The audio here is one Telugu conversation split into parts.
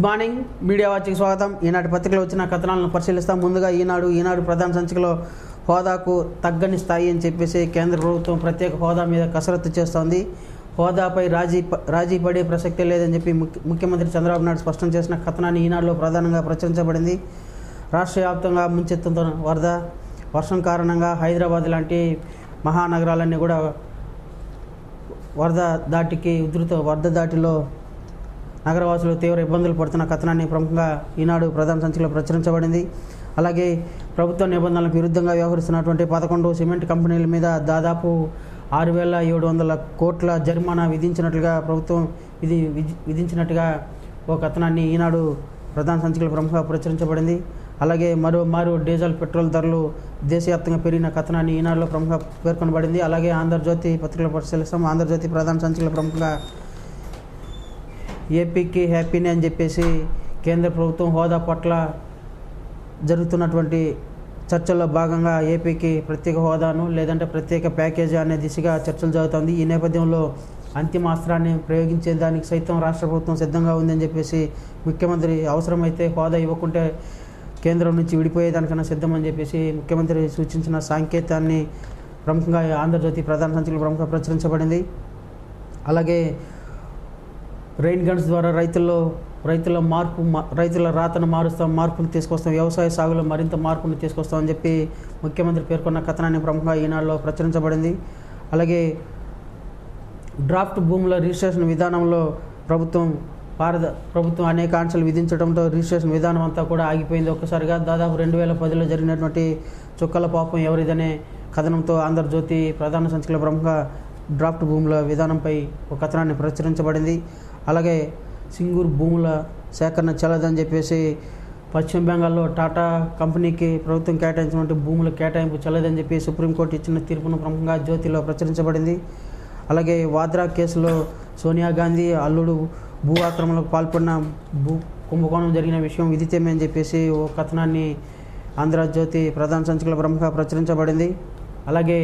గుడ్ మార్నింగ్ మీడియా వాచికి స్వాగతం ఈనాటి పత్రికలో వచ్చిన కథనాలను పరిశీలిస్తాం ముందుగా ఈనాడు ఈనాడు ప్రధాన సంచికలో హోదాకు తగ్గని స్థాయి అని చెప్పేసి కేంద్ర ప్రభుత్వం ప్రత్యేక హోదా మీద కసరత్తు చేస్తోంది హోదాపై రాజీ ప- రాజీ పడే ప్రసక్తే లేదని చెప్పి ముఖ్య- ముఖ్యమంత్రి చంద్రబాబు నాయుడు స్పష్టం చేసిన కథనాన్ని ఈనాడులో ప్రధానంగా ప్రచురించబడింది రాష్ట్ర వ్యాప్తంగా ముంచెత్తుతున్న వరద వర్షం కారణంగా హైదరాబాద్ లాంటి మహానగరాలన్నీ కూడా వరద దాటికి ఉధృత వరద దాటిలో నగరవాసులు తీవ్ర ఇబ్బందులు పడుతున్న కథనాన్ని ప్రముఖంగా ఈనాడు ప్రధాన సంచికలో ప్రచురించబడింది అలాగే ప్రభుత్వ నిబంధనలకు విరుద్ధంగా వ్యవహరిస్తున్నటువంటి పదకొండు సిమెంట్ కంపెనీల మీద దాదాపు ఆరు వేల ఏడు వందల కోట్ల జరిమానా విధించినట్లుగా ప్రభుత్వం విధి విధి- విధించినట్టుగా ఓ కథనాన్ని ఈనాడు ప్రధాన సంచికలో ప్రముఖంగా ప్రచురించబడింది అలాగే మరో మారు డీజిల్ పెట్రోల్ ధరలు దేశవ్యాప్తంగా పెరిగిన కథనాన్ని ఈనాడులో ప్రముఖంగా పేర్కొనబడింది అలాగే ఆంధ్రజ్యోతి పత్రికలో పరిశీలిస్తాం ఆంధ్రజ్యోతి ప్రధాన సంచికలో ప్రముఖంగా ఏపీకి హ్యాపీనే అని చెప్పేసి కేంద్ర ప్రభుత్వం హోదా పట్ల జరుగుతున్నటువంటి చర్చల్లో భాగంగా ఏపీకి ప్రత్యేక హోదాను లేదంటే ప్రత్యేక ప్యాకేజీ అనే దిశగా చర్చలు జరుగుతుంది ఈ నేపథ్యంలో అంతిమ అస్త్రాన్ని ప్రయోగించే దానికి సైతం రాష్ట్ర ప్రభుత్వం సిద్ధంగా ఉందని చెప్పేసి ముఖ్యమంత్రి అవసరమైతే హోదా ఇవ్వకుంటే కేంద్రం నుంచి విడిపోయేదానికన్నా సిద్ధమని చెప్పేసి ముఖ్యమంత్రి సూచించిన సాంకేతాన్ని ప్రముఖంగా ఆంధ్రజ్యోతి ప్రధాన సంచికలో ప్రముఖంగా ప్రచురించబడింది అలాగే రెయిన్ గన్స్ ద్వారా రైతుల్లో రైతుల మార్పు మా- రైతుల రాతను మారుస్తాం మార్పును తీసుకొస్తాం వ్యవసాయ సాగులో మరింత మార్పును తీసుకొస్తామని చెప్పి ముఖ్యమంత్రి పేర్కొన్న కథనాన్ని ప్రముఖంగా ఈనాడులో ప్రచురించబడింది అలాగే డ్రాఫ్ట్ భూముల రిజిస్ట్రేషన్ విధానంలో ప్రభుత్వం భారత ప్రభుత్వం అనేక ఆంక్షలు విధించడంతో రిజిస్ట్రేషన్ విధానం అంతా కూడా ఆగిపోయింది ఒక్కసారిగా దాదాపు రెండు వేల పదిలో జరిగినటువంటి చుక్కల పాపం ఎవరిదనే కథనంతో ఆంధ్రజ్యోతి ప్రధాన సంచికలో ప్రముఖంగా డ్రాఫ్ట్ భూముల విధానంపై ఒక కథనాన్ని ప్రచురించబడింది అలాగే సింగూర్ భూముల సేకరణ చెల్లదని చెప్పేసి పశ్చిమ బెంగాల్లో టాటా కంపెనీకి ప్రభుత్వం కేటాయించినటువంటి భూముల కేటాయింపు చెల్లదని చెప్పి సుప్రీంకోర్టు ఇచ్చిన తీర్పును ప్రముఖంగా జ్యోతిలో ప్రచురించబడింది అలాగే వాద్రా కేసులో సోనియా గాంధీ అల్లుడు భూ ఆక్రమణకు పాల్పడిన భూ కుంభకోణం జరిగిన విషయం విదితమే అని చెప్పేసి ఓ కథనాన్ని ఆంధ్రజ్యోతి ప్రధాన సంచికలో ప్రముఖ ప్రచురించబడింది అలాగే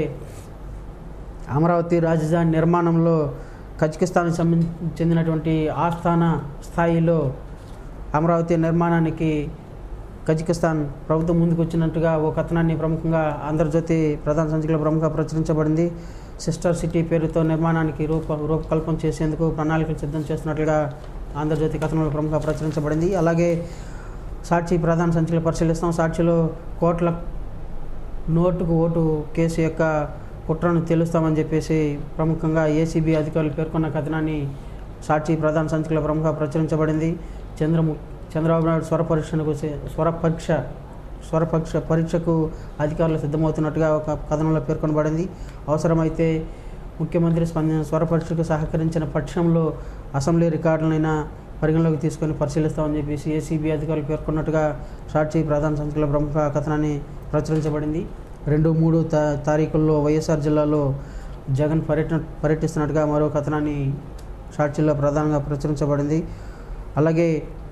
అమరావతి రాజధాని నిర్మాణంలో కజకిస్తాన్కి సంబంధించి చెందినటువంటి ఆస్థాన స్థాయిలో అమరావతి నిర్మాణానికి కజకిస్తాన్ ప్రభుత్వం ముందుకు వచ్చినట్టుగా ఓ కథనాన్ని ప్రముఖంగా ఆంధ్రజ్యోతి ప్రధాన సంచికలో ప్రముఖంగా ప్రచురించబడింది సిస్టర్ సిటీ పేరుతో నిర్మాణానికి రూప రూపకల్పన చేసేందుకు ప్రణాళికలు సిద్ధం చేస్తున్నట్లుగా ఆంధ్రజ్యోతి కథనంలో ప్రముఖంగా ప్రచురించబడింది అలాగే సాక్షి ప్రధాన సంచికలు పరిశీలిస్తాం సాక్షిలో కోట్ల నోటుకు ఓటు కేసు యొక్క కుట్రను తెలుస్తామని చెప్పేసి ప్రముఖంగా ఏసీబీ అధికారులు పేర్కొన్న కథనాన్ని సాక్షి ప్రధాన సంచికలో ప్రముఖ ప్రచురించబడింది చంద్రము చంద్రబాబు నాయుడు స్వర పరీక్షకు సే- స్వర పరీక్ష స్వరపక్ష పరీక్షకు అధికారులు సిద్ధమవుతున్నట్టుగా ఒక కథనంలో పేర్కొనబడింది అవసరమైతే ముఖ్యమంత్రి స్పందన స్వర పరీక్షకు సహకరించిన పక్షంలో అసెంబ్లీ రికార్డులైనా పరిగణలోకి తీసుకొని పరిశీలిస్తామని చెప్పేసి ఏసీబీ అధికారులు పేర్కొన్నట్టుగా సాక్షి ప్రధాన సంచికలో ప్రముఖ కథనాన్ని ప్రచురించబడింది రెండు మూడు తా తారీఖుల్లో వైఎస్ఆర్ జిల్లాలో జగన్ పర్యటన పర్యటిస్తున్నట్టుగా మరో కథనాన్ని సాక్షిలో ప్రధానంగా ప్రచురించబడింది అలాగే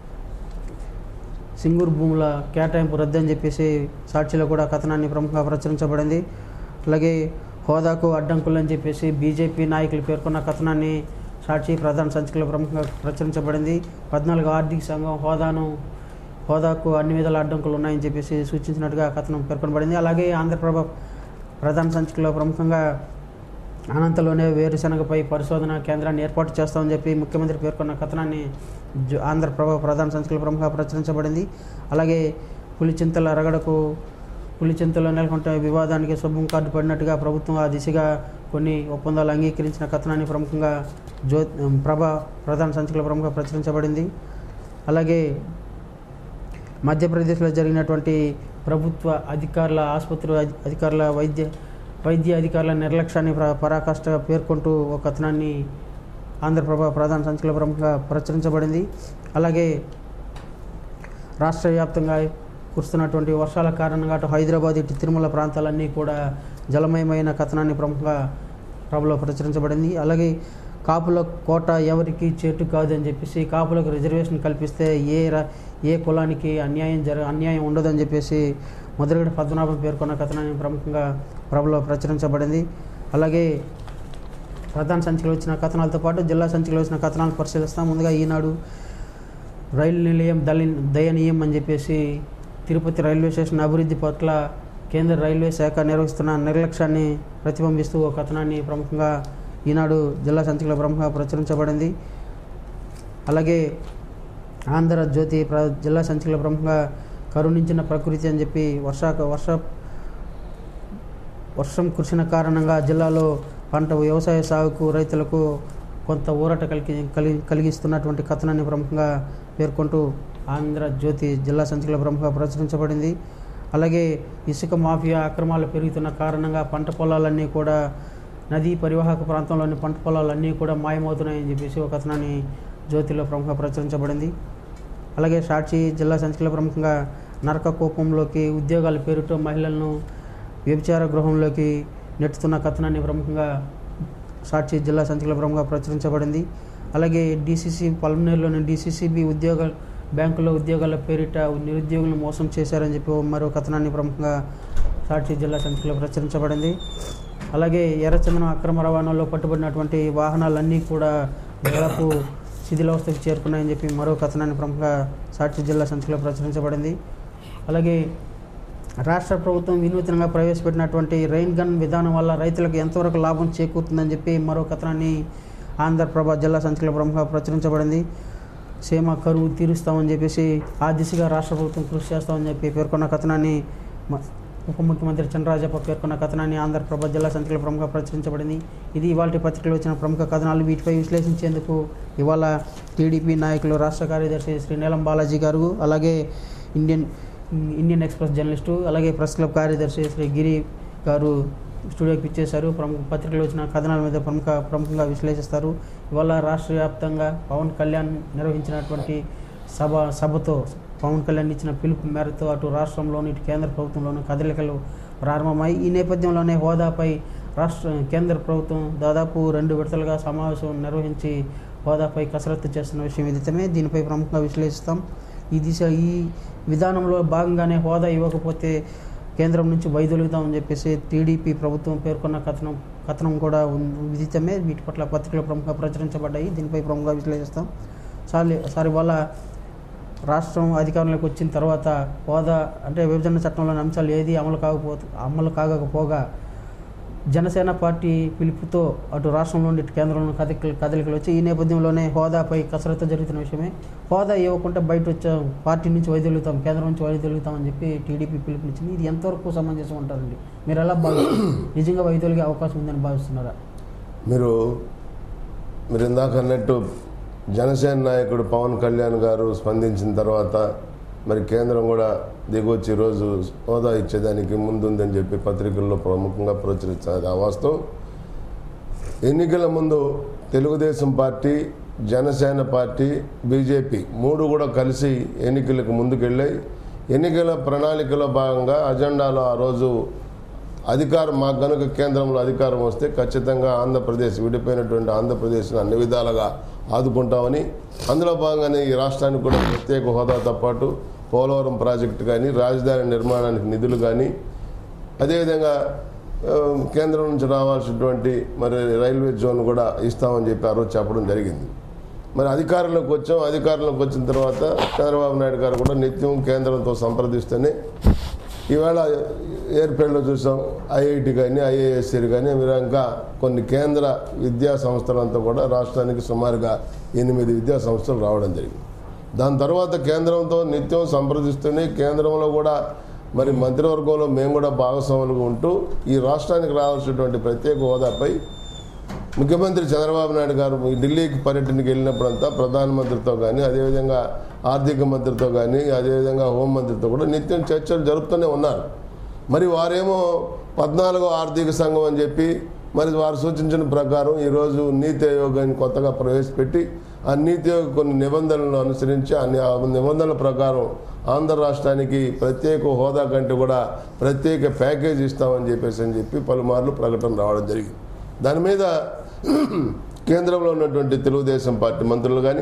సింగూరు భూముల కేటాయింపు రద్దు అని చెప్పేసి సాక్షిలో కూడా కథనాన్ని ప్రముఖంగా ప్రచురించబడింది అలాగే హోదాకు అడ్డంకులు అని చెప్పేసి బీజేపీ నాయకులు పేర్కొన్న కథనాన్ని సాక్షి ప్రధాన సంచికలో ప్రముఖంగా ప్రచురించబడింది పద్నాలుగు ఆర్థిక సంఘం హోదాను హోదాకు అన్ని విధాల అడ్డంకులు ఉన్నాయని చెప్పేసి సూచించినట్టుగా కథనం పేర్కొనబడింది అలాగే ఆంధ్రప్రభ ప్రధాన సంచికలో ప్రముఖంగా అనంతలోనే వేరుశనగపై పరిశోధన కేంద్రాన్ని ఏర్పాటు చేస్తామని చెప్పి ముఖ్యమంత్రి పేర్కొన్న కథనాన్ని జ- ఆంధ్రప్రభ ప్రధాన సంచికల ప్రముఖ ప్రచురించబడింది అలాగే పులిచింతల రగడకు పులిచింతలో నెలకొంటే వివాదానికి శుభం కార్డు పడినట్టుగా ప్రభుత్వం ఆ దిశగా కొన్ని ఒప్పందాలు అంగీకరించిన కథనాన్ని ప్రముఖంగా జ్యో ప్రభ ప్రధాన సంచికల ప్రముఖ ప్రచురించబడింది అలాగే మధ్యప్రదేశ్లో జరిగినటువంటి ప్రభుత్వ అధికారుల ఆసుపత్రి అధి- అధికారుల వైద్య వైద్య అధికారుల నిర్లక్ష్యాన్ని ప్ర పరాకాష్ఠగా పేర్కొంటూ ఒక కథనాన్ని ఆంధ్రప్రభ ప్రధాన సంచికల ప్రముఖంగా ప్రచురించబడింది అలాగే రాష్ట్ర వ్యాప్తంగా కురుస్తున్నటువంటి వర్షాల కారణంగా అటు హైదరాబాద్ ఇటు తిరుమల ప్రాంతాలన్నీ కూడా జలమయమైన కథనాన్ని ప్రముఖంగా ప్రభలో ప్రచురించబడింది అలాగే కాపుల కోట ఎవరికి చేటు కాదు అని చెప్పేసి కాపులకు రిజర్వేషన్ కల్పిస్తే ఏ రా- ఏ కులానికి అన్యాయం జర అన్యాయం ఉండదని చెప్పేసి ముద్రగడ పద్మనాభం పేర్కొన్న కథనాన్ని ప్రముఖంగా ప్రభలో ప్రచురించబడింది అలాగే ప్రధాన సంచికలో వచ్చిన కథనాలతో పాటు జిల్లా సంచికలో వచ్చిన కథనాలను పరిశీలిస్తాం ముందుగా ఈనాడు రైలు నిలయం దలి దయనీయం అని చెప్పేసి తిరుపతి రైల్వే స్టేషన్ అభివృద్ధి పట్ల కేంద్ర రైల్వే శాఖ నిర్వహిస్తున్న నిర్లక్ష్యాన్ని ప్రతిబింబిస్తూ ఒక కథనాన్ని ప్రముఖంగా ఈనాడు జిల్లా సంచికలో ప్రముఖంగా ప్రచురించబడింది అలాగే ఆంధ్ర జ్యోతి ప్ర జిల్లా సంచికలో ప్రముఖంగా కరుణించిన ప్రకృతి అని చెప్పి వర్షాక వర్ష వర్షం కురిసిన కారణంగా జిల్లాలో పంట వ్యవసాయ సాగుకు రైతులకు కొంత ఊరట కలిగి కలిగి కలిగిస్తున్నటువంటి కథనాన్ని ప్రముఖంగా పేర్కొంటూ ఆంధ్ర జ్యోతి జిల్లా సంచికలో ప్రముఖంగా ప్రచురించబడింది అలాగే ఇసుక మాఫియా అక్రమాలు పెరుగుతున్న కారణంగా పంట పొలాలన్నీ కూడా నదీ పరివాహక ప్రాంతంలోని పంట పొలాలన్నీ కూడా మాయమవుతున్నాయని చెప్పేసి ఒక కథనాన్ని జ్యోతిలో ప్రముఖంగా ప్రచురించబడింది అలాగే సాక్షి జిల్లా సంచికలో ప్రముఖంగా నరక కోపంలోకి ఉద్యోగాల పేరుతో మహిళలను వ్యభిచార గృహంలోకి నెట్టుతున్న కథనాన్ని ప్రముఖంగా సాక్షి జిల్లా సంచికలో ప్రముఖంగా ప్రచురించబడింది అలాగే డీసీసీ పల్మనేరులోని డీసీసీబీ ఉద్యోగ బ్యాంకులో ఉద్యోగాల పేరిట నిరుద్యోగులను మోసం చేశారని చెప్పి మరో కథనాన్ని ప్రముఖంగా సాక్షి జిల్లా సంచికలో ప్రచురించబడింది అలాగే ఎర్రచందనం అక్రమ రవాణాలో పట్టుబడినటువంటి వాహనాలన్నీ కూడా దాదాపు శిథిలావస్థకు చేరుకున్నాయని చెప్పి మరో కథనాన్ని ప్రముఖంగా సాక్షి జిల్లా సంచికలో ప్రచురించబడింది అలాగే రాష్ట్ర ప్రభుత్వం వినూత్నంగా ప్రవేశపెట్టినటువంటి రైన్ గన్ విధానం వల్ల రైతులకు ఎంతవరకు లాభం చేకూరుతుందని చెప్పి మరో కథనాన్ని ఆంధ్రప్రభ జిల్లా సంచికలో ప్రముఖంగా ప్రచురించబడింది సీమ కరువు తీరుస్తామని చెప్పేసి ఆ దిశగా రాష్ట్ర ప్రభుత్వం కృషి చేస్తామని చెప్పి పేర్కొన్న కథనాన్ని మ- ఉప ముఖ్యమంత్రి చంద్రరాజప్ప పేర్కొన్న కథనాన్ని ఆంధ్రప్రభ జిల్లా సంచికలో ప్రముఖ ప్రచురించబడింది ఇది ఇవాళ పత్రికలో వచ్చిన ప్రముఖ కథనాలు వీటిపై విశ్లేషించేందుకు ఇవాళ టీడీపీ నాయకులు రాష్ట్ర కార్యదర్శి శ్రీ నీలం బాలాజీ గారు అలాగే ఇండియన్ ఇండియన్ ఎక్స్ప్రెస్ జర్నలిస్టు అలాగే ప్రెస్ క్లబ్ కార్యదర్శి శ్రీ గిరి గారు స్టూడియోకి పిచ్చేశారు ప్రముఖ పత్రికలో వచ్చిన కథనాల మీద ప్రముఖ ప్రముఖంగా విశ్లేషిస్తారు ఇవాళ రాష్ట్ర వ్యాప్తంగా పవన్ కళ్యాణ్ నిర్వహించినటువంటి సభ సభతో పవన్ కళ్యాణ్ ఇచ్చిన పిలుపు మేరతో అటు రాష్ట్రంలోని ఇటు కేంద్ర ప్రభుత్వంలోని కదలికలు ప్రారంభమై ఈ నేపథ్యంలోనే హోదాపై రాష్ట్ర కేంద్ర ప్రభుత్వం దాదాపు రెండు విడతలుగా సమావేశం నిర్వహించి హోదాపై కసరత్తు చేస్తున్న విషయం విదితమే దీనిపై ప్రముఖంగా విశ్లేషిస్తాం ఈ దిశ ఈ విధానంలో భాగంగానే హోదా ఇవ్వకపోతే కేంద్రం నుంచి వైదొలుగుతామని చెప్పేసి టీడీపీ ప్రభుత్వం పేర్కొన్న కథనం కథనం కూడా ఉన్- విదితమే వీటి పట్ల పత్రికలు ప్రముఖంగా ప్రచురించబడ్డాయి దీనిపై ప్రముఖంగా విశ్లేషిస్తాం సారి సారి వల్ల రాష్ట్రం అధికారంలోకి వచ్చిన తర్వాత హోదా అంటే విభజన చట్టంలోని అంశాలు ఏది అమలు కాకపోతే అమలు కాకపోగా జనసేన పార్టీ పిలుపుతో అటు రాష్ట్రంలోని ఇటు కేంద్రంలో కదలికలు కదలికలు వచ్చి ఈ నేపథ్యంలోనే హోదాపై కసరత్తు జరుగుతున్న విషయమే హోదా ఇవ్వకుంటే బయట వచ్చాం పార్టీ నుంచి వైదొలుగుతాం కేంద్రం నుంచి వైదొలుగుతాం అని చెప్పి టీడీపీ పిలుపునిచ్చింది ఇది ఎంతవరకు సమంజసం ఉంటారండి మీరు ఎలా భావిస్తారు నిజంగా వైదొలిగే అవకాశం ఉందని భావిస్తున్నారా మీరు మీరు ఇందాక అన్నట్టు జనసేన నాయకుడు పవన్ కళ్యాణ్ గారు స్పందించిన తర్వాత మరి కేంద్రం కూడా దిగొచ్చి ఈరోజు హోదా ఇచ్చేదానికి ముందుందని చెప్పి పత్రికల్లో ప్రముఖంగా ప్రచురించారు అది అవాస్తవం ఎన్నికల ముందు Telugu Desam party Janasena party BJP మూడు కూడా కలిసి ఎన్నికలకు ముందుకెళ్ళాయి ఎన్నికల ప్రణాళికలో భాగంగా అజెండాలో ఆ రోజు అధికారం మాకు కనుక కేంద్రంలో అధికారం వస్తే ఖచ్చితంగా ఆంధ్రప్రదేశ్ విడిపోయినటువంటి ఆంధ్రప్రదేశ్ను అన్ని విధాలుగా ఆదుకుంటామని అందులో భాగంగానే ఈ రాష్ట్రానికి కూడా ప్రత్యేక హోదాతో పాటు పోలవరం ప్రాజెక్టు కానీ రాజధాని నిర్మాణానికి నిధులు కానీ అదేవిధంగా ఆ, కేంద్రం నుంచి రావాల్సినటువంటి మరి రైల్వే జోన్ కూడా ఇస్తామని చెప్పి ఆ రోజు చెప్పడం జరిగింది మరి అధికారంలోకి వచ్చాం అధికారంలోకి వచ్చిన తర్వాత చంద్రబాబు నాయుడు గారు కూడా నిత్యం కేంద్రంతో సంప్రదిస్తూనే ఈవేళ ఏర్పేటలో చూసాం ఐఐటి కానీ ఐఏఎస్సీ కానీ మీరు ఇంకా కొన్ని కేంద్ర విద్యా సంస్థలంతా కూడా రాష్ట్రానికి సుమారుగా ఎనిమిది విద్యా సంస్థలు రావడం జరిగింది దాని తర్వాత కేంద్రంతో నిత్యం సంప్రదిస్తూనే కేంద్రంలో కూడా మరి మంత్రివర్గంలో మేము కూడా భాగస్వాములుగా ఉంటూ ఈ రాష్ట్రానికి రావాల్సినటువంటి ప్రత్యేక హోదాపై ముఖ్యమంత్రి చంద్రబాబు నాయుడు గారు ఈ ఢిల్లీకి పర్యటనకి వెళ్ళినప్పుడంతా ప్రధానమంత్రితో కానీ అదేవిధంగా ఆర్థిక మంత్రితో కానీ అదేవిధంగా హోంమంత్రితో కూడా నిత్యం చర్చలు జరుపుతూనే ఉన్నారు మరి వారేమో పద్నాలుగో ఆర్థిక సంఘం అని చెప్పి మరి వారు సూచించిన ప్రకారం ఈరోజు నీతి ఆయోగాన్ని కొత్తగా ప్రవేశపెట్టి ఆ నీతి ఆయోగ్ కొన్ని నిబంధనలను అనుసరించి అన్ని ఆ నిబంధనల ప్రకారం ఆంధ్ర రాష్ట్రానికి ప్రత్యేక హోదా కంటే కూడా ప్రత్యేక ప్యాకేజ్ ఇస్తామని చెప్పేసి అని చెప్పి పలుమార్లు ప్రకటన రావడం జరిగింది దాని మీద కేంద్రంలో ఉన్నటువంటి తెలుగుదేశం పార్టీ మంత్రులు కానీ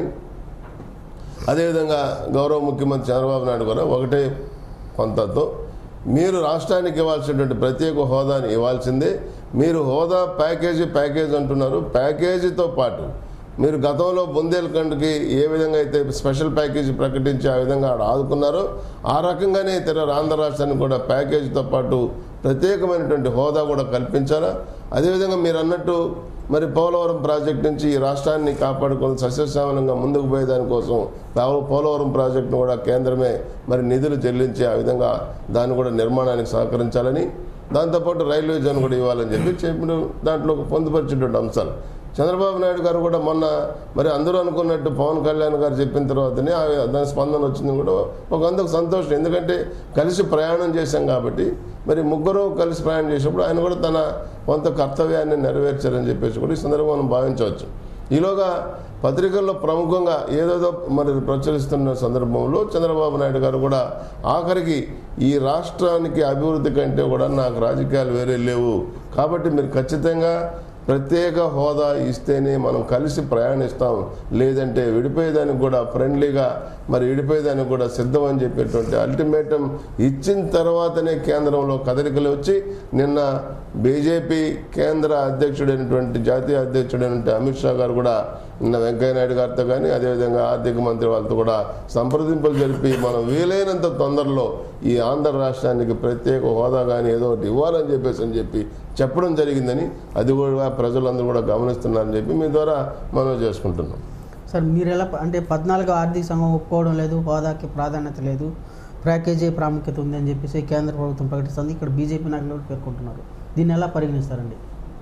అదేవిధంగా గౌరవ ముఖ్యమంత్రి చంద్రబాబు నాయుడు కూడా ఒకటే కొంతతో మీరు రాష్ట్రానికి ఇవ్వాల్సినటువంటి ప్రత్యేక హోదాని ఇవ్వాల్సిందే మీరు హోదా ప్యాకేజీ ప్యాకేజ్ అంటున్నారు ప్యాకేజీతో పాటు మీరు గతంలో బుందేల్ఖండ్కి ఏ విధంగా అయితే స్పెషల్ ప్యాకేజీ ప్రకటించి ఆ విధంగా ఆడ ఆదుకున్నారో ఆ రకంగానే తెర ఆంధ్ర రాష్ట్రానికి కూడా ప్యాకేజీతో పాటు ప్రత్యేకమైనటువంటి హోదా కూడా కల్పించాలా అదేవిధంగా మీరు అన్నట్టు మరి పోలవరం ప్రాజెక్ట్ నుంచి ఈ రాష్ట్రాన్ని కాపాడుకొని సస్యశ్యామలంగా ముందుకు పోయేదానికోసం పోల- పోలవరం ప్రాజెక్టును కూడా కేంద్రమే మరి నిధులు చెల్లించి ఆ విధంగా దాన్ని కూడా నిర్మాణానికి సహకరించాలని దాంతోపాటు రైల్వే జోన్ కూడా ఇవ్వాలని చెప్పి చెప్పిన దాంట్లో పొందుపరిచేటువంటి అంశాలు చంద్రబాబు నాయుడు గారు కూడా మొన్న మరి అందరూ అనుకున్నట్టు పవన్ కళ్యాణ్ గారు చెప్పిన తర్వాతనే ఆ- దాని స్పందన వచ్చింది కూడా ఒక అందుకు సంతోషం ఎందుకంటే కలిసి ప్రయాణం చేశాం కాబట్టి మరి ముగ్గురు కలిసి ప్రయాణం చేసినప్పుడు ఆయన కూడా తన కొంత కర్తవ్యాన్ని నెరవేర్చారని చెప్పేసి కూడా ఈ సందర్భంగా మనం భావించవచ్చు ఈలోగా పత్రికల్లో ప్రముఖంగా ఏదేదో మరి ప్రచురిస్తున్న సందర్భంలో చంద్రబాబు నాయుడు గారు కూడా ఆఖరికి ఈ రాష్ట్రానికి అభివృద్ధి కంటే కూడా నాకు రాజకీయాలు వేరే లేవు కాబట్టి మీరు ఖచ్చితంగా ప్రత్యేక హోదా ఇస్తేనే మనం కలిసి ప్రయాణిస్తాం లేదంటే విడిపోయేదానికి కూడా ఫ్రెండ్లీగా మరి విడిపోయేదానికి కూడా సిద్ధం అని చెప్పేటువంటి అల్టిమేటం ఇచ్చిన తర్వాతనే కేంద్రంలో కదలికలు వచ్చి నిన్న బీజేపీ కేంద్ర అధ్యక్షుడైనటువంటి జాతీయ అధ్యక్షుడైనటువంటి అమిత్ షా గారు కూడా నిన్న వెంకయ్యనాయుడు గారితో కానీ అదేవిధంగా ఆర్థిక మంత్రి వాళ్ళతో కూడా సంప్రదింపులు జరిపి మనం వీలైనంత తొందరలో ఈ ఆంధ్ర రాష్ట్రానికి ప్రత్యేక హోదా కానీ ఏదో ఒకటి ఇవ్వాలని చెప్పేసి అని చెప్పి చెప్పడం జరిగిందని అది కూడా ప్రజలందరూ కూడా గమనిస్తున్నారని చెప్పి మీ ద్వారా మనం చేసుకుంటున్నాం సార్ మీరు ఎలా అంటే పద్నాలుగు ఆర్థిక సంఘం ఒప్పుకోవడం లేదు హోదాకి ప్రాధాన్యత లేదు ప్యాకేజీ ప్రాముఖ్యత ఉంది అని చెప్పేసి కేంద్ర ప్రభుత్వం ప్రకటిస్తుంది ఇక్కడ బీజేపీ నాయకులు కూడా పేర్కొంటున్నారు దీన్ని ఎలా పరిగణిస్తారండి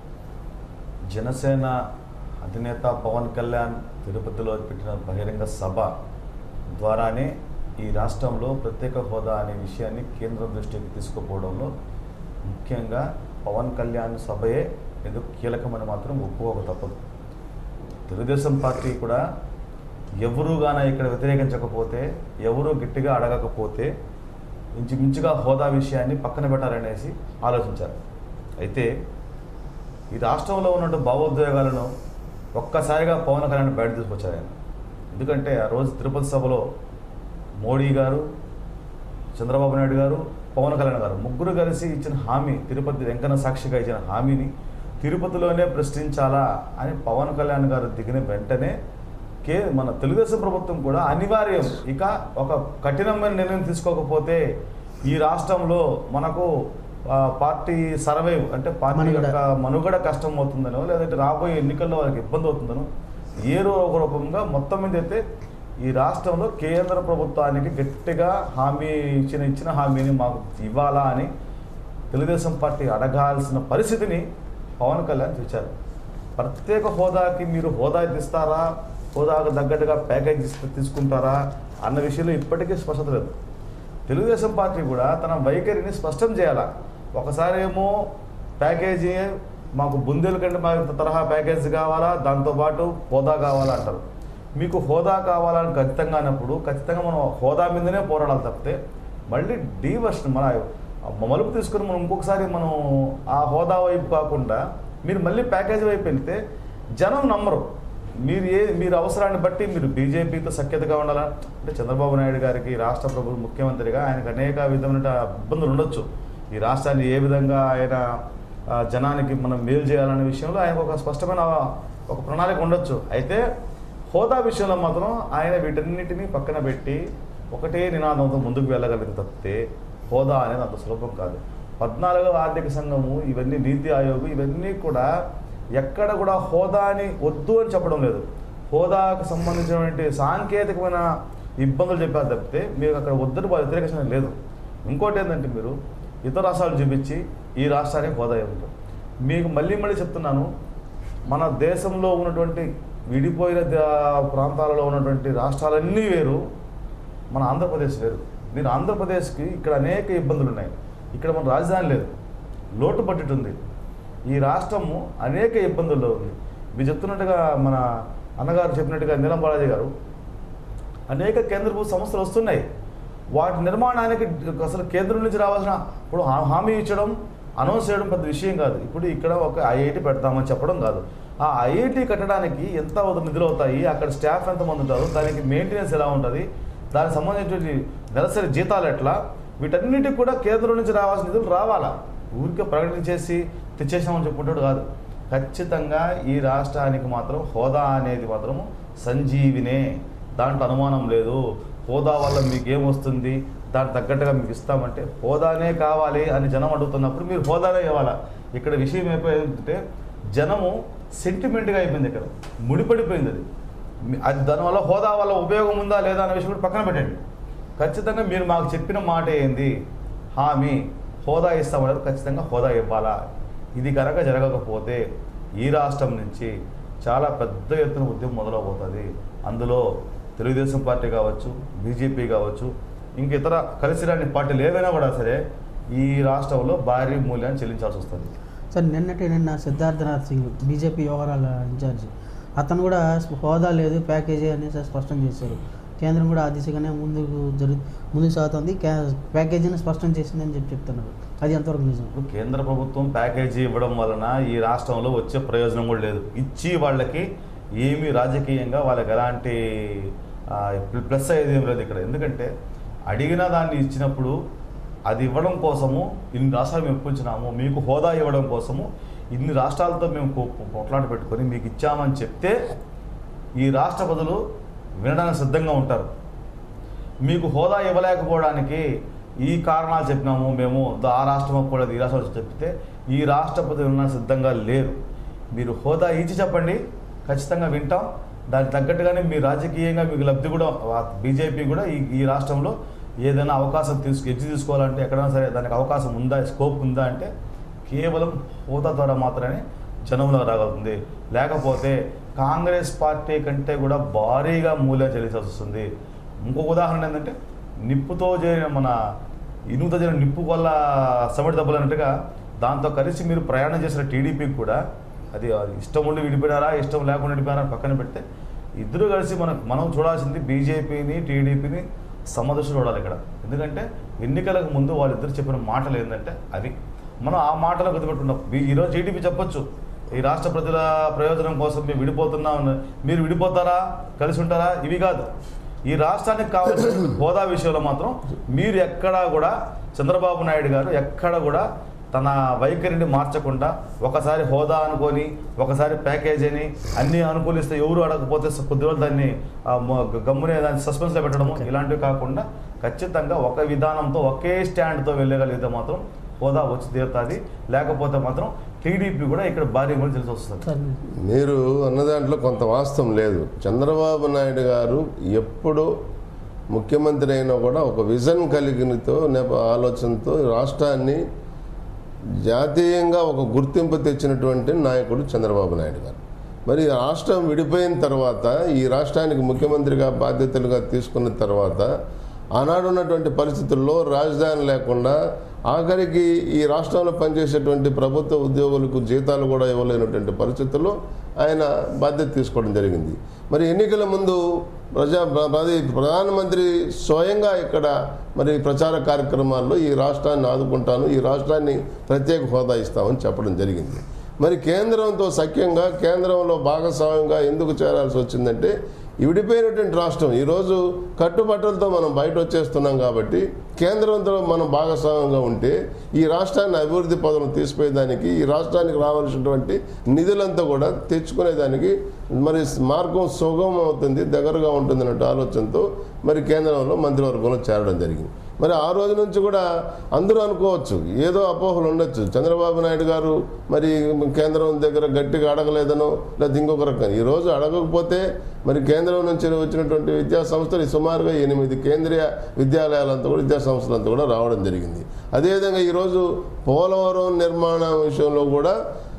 జనసేన అధినేత పవన్ కళ్యాణ్ తిరుపతిలో పెట్టిన బహిరంగ సభ ద్వారానే ఈ రాష్ట్రంలో ప్రత్యేక హోదా అనే విషయాన్ని కేంద్రం దృష్టికి తీసుకుపోవడంలో ముఖ్యంగా పవన్ కళ్యాణ్ సభయే ఎందుకు కీలకమని మాత్రం ఒప్పుకోక తప్పదు తెలుగుదేశం పార్టీ కూడా ఎవరుగాన ఇక్కడ వ్యతిరేకించకపోతే ఎవరు గట్టిగా అడగకపోతే ఇంచుమించుగా హోదా విషయాన్ని పక్కన పెట్టాలనేసి ఆలోచించారు అయితే ఈ రాష్ట్రంలో ఉన్న భావోద్వేగాలను ఒక్కసారిగా పవన్ కళ్యాణ్ బయట తీసుకొచ్చారు ఆయన ఎందుకంటే ఆ రోజు తిరుపతి సభలో మోడీ గారు చంద్రబాబు నాయుడు గారు పవన్ కళ్యాణ్ గారు ముగ్గురు కలిసి ఇచ్చిన హామీ తిరుపతి వెంకన్న సాక్షిగా ఇచ్చిన హామీని తిరుపతిలోనే ప్రశ్నించాలా అని పవన్ కళ్యాణ్ గారు దిగిన వెంటనే కే మన తెలుగుదేశం ప్రభుత్వం కూడా అనివార్యం ఇక ఒక కఠినమైన నిర్ణయం తీసుకోకపోతే ఈ రాష్ట్రంలో మనకు ఆ, పార్టీ సర్వైవ్ అంటే పార్టీ మనుగడ. యొక్క మనుగడ కష్టం అవుతుందనో లేదంటే రాబోయే ఎన్నికల్లో వాళ్ళకి ఇబ్బంది అవుతుందనో ఏదో ఒక రూపంగా మొత్తం మీద అయితే ఈ రాష్ట్రంలో కేంద్ర ప్రభుత్వానికి గట్టిగా హామీ ఇచ్చిన ఇచ్చిన హామీని మాకు ఇవ్వాలా అని తెలుగుదేశం పార్టీ అడగాల్సిన పరిస్థితిని పవన్ కళ్యాణ్ తెచ్చారు ప్రత్యేక హోదాకి మీరు హోదా ఇస్తారా హోదాకు తగ్గట్టుగా ప్యాకేజ్ ఇస్తే తీసుకుంటారా అన్న విషయంలో ఇప్పటికీ స్పష్టత లేదు తెలుగుదేశం పార్టీ కూడా తన వైఖరిని స్పష్టం చేయాలా ఒకసారి ఏమో ప్యాకేజీ మాకు బుందేలకంటే మా తరహా ప్యాకేజీ కావాలా దాంతోపాటు హోదా కావాలా అంటారు మీకు హోదా కావాలని ఖచ్చితంగా అన్నప్పుడు ఖచ్చితంగా మనం హోదా మీదనే పోరాడాలి తప్పితే మళ్ళీ డీవర్షన్ మన మలుపు తీసుకుని మనం ఇంకొకసారి మనం ఆ హోదా వైపు కాకుండా మీరు మళ్ళీ ప్యాకేజీ వైపు వెళ్తే జనం నమ్మరు మీరు ఏ మీరు అవసరాన్ని బట్టి మీరు బీజేపీతో సఖ్యతగా ఉండాలా అంటే చంద్రబాబు నాయుడు గారికి రాష్ట్ర ప్రభు ముఖ్యమంత్రిగా ఆయనకు అనేక విధమైన ఇబ్బందులు ఉండొచ్చు ఈ రాష్ట్రాన్ని ఏ విధంగా ఆయన ఆ, జనానికి మనం మేలు చేయాలనే విషయంలో ఆయనకు ఒక స్పష్టమైన ఒక ప్రణాళిక ఉండొచ్చు అయితే హోదా విషయంలో మాత్రం ఆయన వీటన్నిటిని పక్కన పెట్టి ఒకటే నినాదంతో ముందుకు వెళ్ళగలిగితే తప్పితే హోదా అనేది అంత సులభం కాదు పద్నాలుగవ ఆర్థిక సంఘము ఇవన్నీ నీతి ఆయోగ్ ఇవన్నీ కూడా ఎక్కడ కూడా హోదాని వద్దు అని చెప్పడం లేదు హోదాకు సంబంధించినటువంటి సాంకేతికమైన ఇబ్బందులు చెప్పారు తప్పితే మీకు అక్కడ వద్దని వాళ్ళు వ్యతిరేకించడం లేదు ఇంకోటి ఏంటంటే మీరు ఇతర రాష్ట్రాలు చూపించి ఈ రాష్ట్రానికి హోదా ఇవ్వటం మీకు మళ్ళీ మళ్ళీ చెప్తున్నాను మన దేశంలో ఉన్నటువంటి విడిపోయిన దా- ప్రాంతాలలో ఉన్నటువంటి రాష్ట్రాలన్నీ వేరు మన ఆంధ్రప్రదేశ్ వేరు మీరు ఆంధ్రప్రదేశ్కి ఇక్కడ అనేక ఇబ్బందులు ఉన్నాయి ఇక్కడ మన రాజధాని లేదు లోటు పట్టుట ఉంది ఈ రాష్ట్రము అనేక ఇబ్బందుల్లో ఉంది మీరు చెప్తున్నట్టుగా మన అన్నగారు చెప్పినట్టుగా నీలం బాలాజీ గారు అనేక కేంద్ర ప్రభుత్వ సంస్థలు వస్తున్నాయి వాటి నిర్మాణానికి అసలు కేంద్రం నుంచి రావాల్సిన ఇప్పుడు హా- హామీ ఇచ్చడం అనౌన్స్ చేయడం పెద్ద విషయం కాదు ఇప్పుడు ఇక్కడ ఒక ఐఐటి పెడతామని చెప్పడం కాదు ఆ ఐఐటి కట్టడానికి ఎంత అవుతుంది నిధులు అవుతాయి అక్కడ స్టాఫ్ ఎంతమంది ఉంటారు దానికి మెయింటెనెన్స్ ఎలా ఉంటుంది దానికి సంబంధించినటువంటి నెలసరి జీతాలు ఎట్లా వీటన్నిటికి కూడా కేంద్రం నుంచి రావాల్సిన నిధులు రావాలా ఊరికే ప్రకటన చేసి తెచ్చేసామని చెప్పుకుంటాడు కాదు ఖచ్చితంగా ఈ రాష్ట్రానికి మాత్రం హోదా అనేది మాత్రం సంజీవినే దాంట్లో అనుమానం లేదు హోదా వల్ల మీకు ఏమొస్తుంది దానికి తగ్గట్టుగా మీకు ఇస్తామంటే హోదానే కావాలి అని జనం అడుగుతున్నప్పుడు మీరు హోదానే ఇవ్వాలా ఇక్కడ విషయం అయిపోయిందంటే జనము సెంటిమెంట్గా అయిపోయింది ఇక్కడ ముడిపడిపోయింది అది మీ- అది దానివల్ల హోదా వల్ల ఉపయోగం ఉందా లేదా అనే విషయం కూడా పక్కన పెట్టండి ఖచ్చితంగా మీరు మాకు చెప్పిన మాట ఏంది హామీ హోదా ఇస్తామన్నారు ఖచ్చితంగా హోదా ఇవ్వాలా ఇది కనుక జరగకపోతే ఈ రాష్ట్రం నుంచి చాలా పెద్ద ఎత్తున ఉద్యమం మొదలవబోతుంది అందులో తెలుగుదేశం పార్టీ కావచ్చు బీజేపీ కావచ్చు ఇంక ఇతర కలిసి రాని పార్టీలు ఏవైనా కూడా సరే ఈ రాష్ట్రంలో భారీ మూల్యాన్ని చెల్లించాల్సి వస్తుంది సార్ నిన్నటి నిన్న సిద్ధార్థనాథ్ సింగ్ బీజేపీ వ్యవహారాల ఇన్ఛార్జి అతను కూడా హోదా లేదు ప్యాకేజీ అనేసి స్పష్టం చేశారు కేంద్రం కూడా ఆ దిశగానే ముందుకు జరుగు ముందుకు సాగుతుంది క్యా- ప్యాకేజీని స్పష్టం చేసిందని చెప్పి చెప్తున్నారు అది ఎంతవరకు నిజం ఇప్పుడు కేంద్ర ప్రభుత్వం ప్యాకేజీ ఇవ్వడం వలన ఈ రాష్ట్రంలో వచ్చే ప్రయోజనం కూడా లేదు ఇచ్చి వాళ్ళకి ఏమీ రాజకీయంగా వాళ్ళకి ఎలాంటి ఆ, ప్లస్ అయ్యేది ఏం లేదు ఇక్కడ ఎందుకంటే అడిగిన దాన్ని ఇచ్చినప్పుడు అది ఇవ్వడం కోసము ఇన్ని రాష్ట్రాలు మేము ఒప్పించినాము మీకు హోదా ఇవ్వడం కోసము ఇన్ని రాష్ట్రాలతో మేము కొ- కొట్లాట పెట్టుకొని మీకు ఇచ్చామని చెప్తే ఈ రాష్ట్ర ప్రజలు వినడానికి సిద్ధంగా ఉంటారు మీకు హోదా ఇవ్వలేకపోవడానికి ఈ కారణాలు చెప్పినాము మేము ద- ఆ రాష్ట్రం ఒప్పుకోలేదు ఈ రాష్ట్రం వచ్చి చెప్తే ఈ రాష్ట్రపతి విన్న సిద్ధంగా లేరు మీరు హోదా ఇచ్చి చెప్పండి ఖచ్చితంగా వింటాం దానికి తగ్గట్టుగానే మీ రాజకీయంగా మీకు లబ్ధి కూడా బీజేపీ కూడా ఈ ఈ రాష్ట్రంలో ఏదైనా అవకాశం తీసుకు ఎత్తి తీసుకోవాలంటే ఎక్కడైనా సరే దానికి అవకాశం ఉందా స్కోప్ ఉందా అంటే కేవలం హోదా ద్వారా మాత్రమే జనంలో రాగలుగుతుంది లేకపోతే కాంగ్రెస్ పార్టీ కంటే కూడా భారీగా మూల్యం చెల్లించాల్సి వస్తుంది ఇంకొక ఉదాహరణ ఏంటంటే నిప్పుతో చేరిన మన ఇనుముతో చేరిన నిప్పు వల్ల సమిడి దెబ్బలు అన్నట్టుగా దాంతో కలిసి మీరు ప్రయాణం చేసిన టీడీపీకి కూడా అది అది ఇష్టం ఉండి విడిపోయారా ఇష్టం లేకుండా విడిపోయారా పక్కన పెడితే ఇద్దరు కలిసి మనం మనం చూడాల్సింది బీజేపీని టీడీపీని సమదృష్టి చూడాలి ఇక్కడ ఎందుకంటే ఎన్నికలకు ముందు వాళ్ళిద్దరు చెప్పిన మాటలు ఏంటంటే అవి మనం ఆ మాటలు గుర్తుపెట్టుకున్నాం ఈ- ఈరోజు టీడీపీ చెప్పొచ్చు ఈ రాష్ట్ర ప్రజల ప్రయోజనం కోసం మేము విడిపోతున్నాం అని. మీరు విడిపోతారా కలిసి ఉంటారా ఇవి కాదు ఈ రాష్ట్రానికి కావాల్సిన హోదా విషయంలో మాత్రం మీరు ఎక్కడా కూడా చంద్రబాబు నాయుడు గారు ఎక్కడ కూడా తన వైఖరిని మార్చకుండా ఒకసారి హోదా అనుకొని ఒకసారి ప్యాకేజ్ అని అన్ని అనుకూలిస్తే ఎవరు అడగకపోతే స- కొద్ది రోజులు దాన్ని ఆ, మ- గమ్మునే దాన్ని సస్పెన్స్లో పెట్టడము ఇలాంటివి కాకుండా ఖచ్చితంగా ఒక విధానంతో ఒకే స్టాండ్తో వెళ్ళగలిగితే మాత్రం హోదా వచ్చి తీరుతుంది లేకపోతే మాత్రం టీడీపీ కూడా ఇక్కడ భారీ కూడా తెలిసి వస్తుంది సార్ మీరు అన్న దాంట్లో కొంత వాస్తవం లేదు చంద్రబాబు నాయుడు గారు ఎప్పుడు ముఖ్యమంత్రి అయినా కూడా ఒక విజన్ కలిగినతో నేప ఆలోచనతో రాష్ట్రాన్ని జాతీయంగా ఒక గుర్తింపు తెచ్చినటువంటి నాయకుడు చంద్రబాబు నాయుడు గారు మరి ఈ రాష్ట్రం విడిపోయిన తర్వాత ఈ రాష్ట్రానికి ముఖ్యమంత్రిగా బాధ్యతలుగా తీసుకున్న తర్వాత ఆనాడు ఉన్నటువంటి పరిస్థితుల్లో రాజధాని లేకుండా ఆఖరికి ఈ రాష్ట్రంలో పనిచేసేటువంటి ప్రభుత్వ ఉద్యోగులకు జీతాలు కూడా ఇవ్వలేనటువంటి పరిస్థితుల్లో ఆయన బాధ్యత తీసుకోవడం జరిగింది మరి ఎన్నికల ముందు ప్రజా ప్ర- ప్రధా- ప్రధానమంత్రి స్వయంగా ఇక్కడ మరి ప్రచార కార్యక్రమాల్లో ఈ రాష్ట్రాన్ని ఆదుకుంటాను ఈ రాష్ట్రాన్ని ప్రత్యేక హోదా ఇస్తామని చెప్పడం జరిగింది మరి కేంద్రంతో సఖ్యంగా కేంద్రంలో భాగస్వామ్యంగా ఎందుకు చేరాల్సి వచ్చిందంటే ఈ విడిపోయినటువంటి రాష్ట్రం ఈరోజు కట్టుబట్టలతో మనం బయట వచ్చేస్తున్నాం కాబట్టి కేంద్రంతో మనం భాగస్వామ్యంగా ఉంటే ఈ రాష్ట్రాన్ని అభివృద్ధి పదవులు తీసిపోయేదానికి ఈ రాష్ట్రానికి రావాల్సినటువంటి నిధులంతా కూడా తెచ్చుకునేదానికి మరి మార్గం సుగమం అవుతుంది దగ్గరగా ఉంటుంది అన్నట్టు ఆలోచనతో మరి కేంద్రంలో మంత్రివర్గంలో చేరడం జరిగింది మరి ఆ రోజు నుంచి కూడా అందరూ అనుకోవచ్చు ఏదో అపోహలు ఉండొచ్చు చంద్రబాబు నాయుడు గారు మరి కేంద్రం దగ్గర గట్టిగా అడగలేదనో లేదా ఇంకొక రకం ఈ రోజు అడగకపోతే మరి కేంద్రం నుంచి వచ్చినటువంటి విద్యా సంస్థలు సుమారుగా ఎనిమిది కేంద్రీయ విద్యాలయాలంతా కూడా విద్యా సంస్థలంతా కూడా రావడం జరిగింది అదేవిధంగా ఈరోజు పోలవరం నిర్మాణం విషయంలో కూడా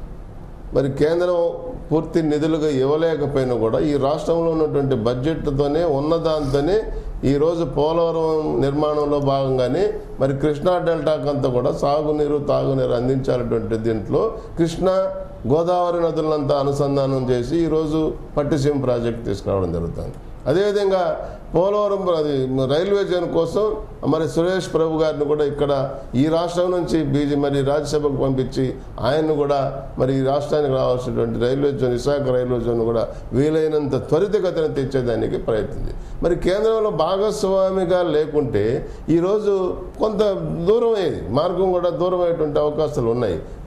మరి కేంద్రం పూర్తి నిధులుగా ఇవ్వలేకపోయినా కూడా ఈ రాష్ట్రంలో ఉన్నటువంటి బడ్జెట్తోనే ఉన్నదాంతోనే ఈరోజు పోలవరం నిర్మాణంలో భాగంగానే మరి కృష్ణా డెల్టాకంతా కూడా సాగునీరు తాగునీరు అందించాలటువంటి దీంట్లో కృష్ణా గోదావరి నదులంతా అనుసంధానం చేసి ఈరోజు పట్టిసీమ ప్రాజెక్టు తీసుకురావడం జరుగుతుంది అదేవిధంగా పోలవరం అది రైల్వే జోన్ కోసం మరి సురేష్ ప్రభు గారిని కూడా ఇక్కడ ఈ రాష్ట్రం నుంచి బీజీ మరి రాజ్యసభకు పంపించి ఆయన్ను కూడా మరి ఈ రాష్ట్రానికి రావాల్సినటువంటి railway zone Visakha railway zone కూడా వీలైనంత త్వరితగతిన తెచ్చేదానికి ప్రయత్నించింది మరి కేంద్రంలో భాగస్వామిగా లేకుంటే ఈరోజు కొంత దూరం అయ్యేది మార్గం కూడా దూరం అయ్యేటువంటి అవకాశాలు ఉన్నాయి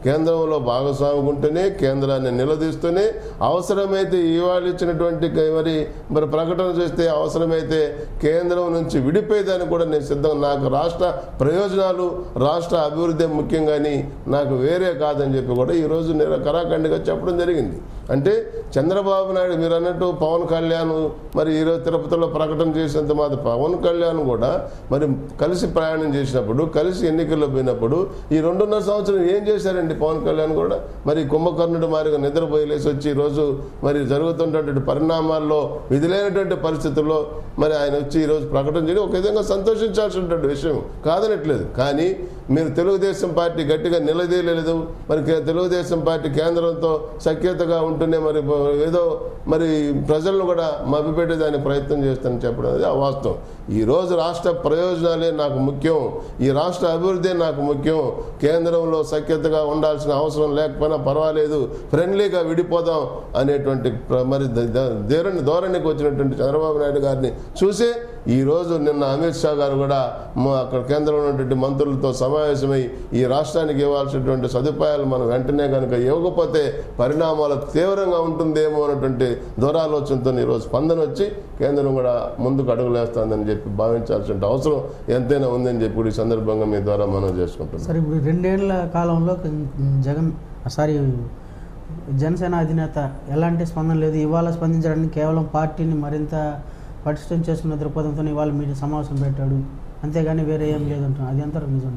కేంద్రంలో భాగస్వామిగా ఉంటూనే కేంద్రాన్ని నిలదీస్తూనే అవసరమైతే ఇవాళ ఇచ్చినటువంటి క- మరి మరి ప్రకటన చేస్తే అవసరమైతే కేంద్రం నుంచి విడిపోయేదానికి కూడా నేను సిద్ధం నాకు రాష్ట్ర ప్రయోజనాలు రాష్ట్ర అభివృద్ధి ముఖ్యం కానీ నాకు వేరే కాదని చెప్పి కూడా ఈరోజు నేను కరాఖండిగా చెప్పడం జరిగింది అంటే చంద్రబాబు నాయుడు మీరు అన్నట్టు పవన్ కళ్యాణ్ మరి ఈరోజు తిరుపతిలో ప్రకటన చేసినంత మాత్రం పవన్ కళ్యాణ్ కూడా మరి కలిసి ప్రయాణం చేసినప్పుడు కలిసి ఎన్నికల్లో పోయినప్పుడు ఈ రెండున్నర సంవత్సరం ఏం చేశారండి పవన్ కళ్యాణ్ కూడా మరి కుంభకర్ణుడు మారిగా నిద్రపోయలేసి వచ్చి ఈరోజు మరి జరుగుతున్నటువంటి పరిణామాల్లో విధులైనటువంటి పరిస్థితుల్లో మరి ఆయన వచ్చి ఈరోజు ప్రకటన చేయడం ఒక విధంగా సంతోషించాల్సినటువంటి విషయం కాదనట్లేదు కానీ మీరు తెలుగుదేశం పార్టీ గట్టిగా నిలదీయలేదు మరి కే- తెలుగుదేశం పార్టీ కేంద్రంతో సఖ్యతగా ఉంటూనే మరి ఏదో మరి ప్రజలను కూడా మభ్యపెట్టేదానికి ప్రయత్నం చేస్తానని చెప్పడం అనేది అవాస్తవం ఈ రోజు రాష్ట్ర ప్రయోజనాలే నాకు ముఖ్యం ఈ రాష్ట్ర అభివృద్ధి నాకు ముఖ్యం కేంద్రంలో సఖ్యతగా ఉండాల్సిన అవసరం లేకపోయినా పర్వాలేదు ఫ్రెండ్లీగా విడిపోదాం అనేటువంటి ప్ర- మరి ద- ద- ధోరణి ధోరణికి వచ్చినటువంటి చంద్రబాబు నాయుడు గారిని చూసే ఈ రోజు నిన్న అమిత్ షా గారు కూడా మా అక్కడ కేంద్రంలో ఉన్నటువంటి మంత్రులతో సమావేశమై ఈ రాష్ట్రానికి ఇవ్వాల్సినటువంటి సదుపాయాలు మనం వెంటనే కనుక ఇవ్వకపోతే పరిణామాలు తీవ్రంగా ఉంటుందేమో అన్నటువంటి దూరాలోచనతో ఈరోజు స్పందన వచ్చి కేంద్రం కూడా ముందుకు అడుగులేస్తుందని చెప్పి భావించాల్సిన అవసరం ఎంతైనా ఉందని చెప్పి కూడా ఈ సందర్భంగా మీ ద్వారా మనం చేసుకుంటున్నాం సరే ఇప్పుడు రెండేళ్ల కాలంలో జగన్ సారీ జనసేన అధినేత ఎలాంటి స్పందన లేదు ఇవాళ స్పందించడానికి కేవలం పార్టీని మరింత పటిష్టం చేసుకున్న దృక్పథంతో ఇవాళ మీరు సమావేశం పెట్టాడు అంతేగాని వేరే ఏం లేదంటున్నారు అది ఎంత నిజం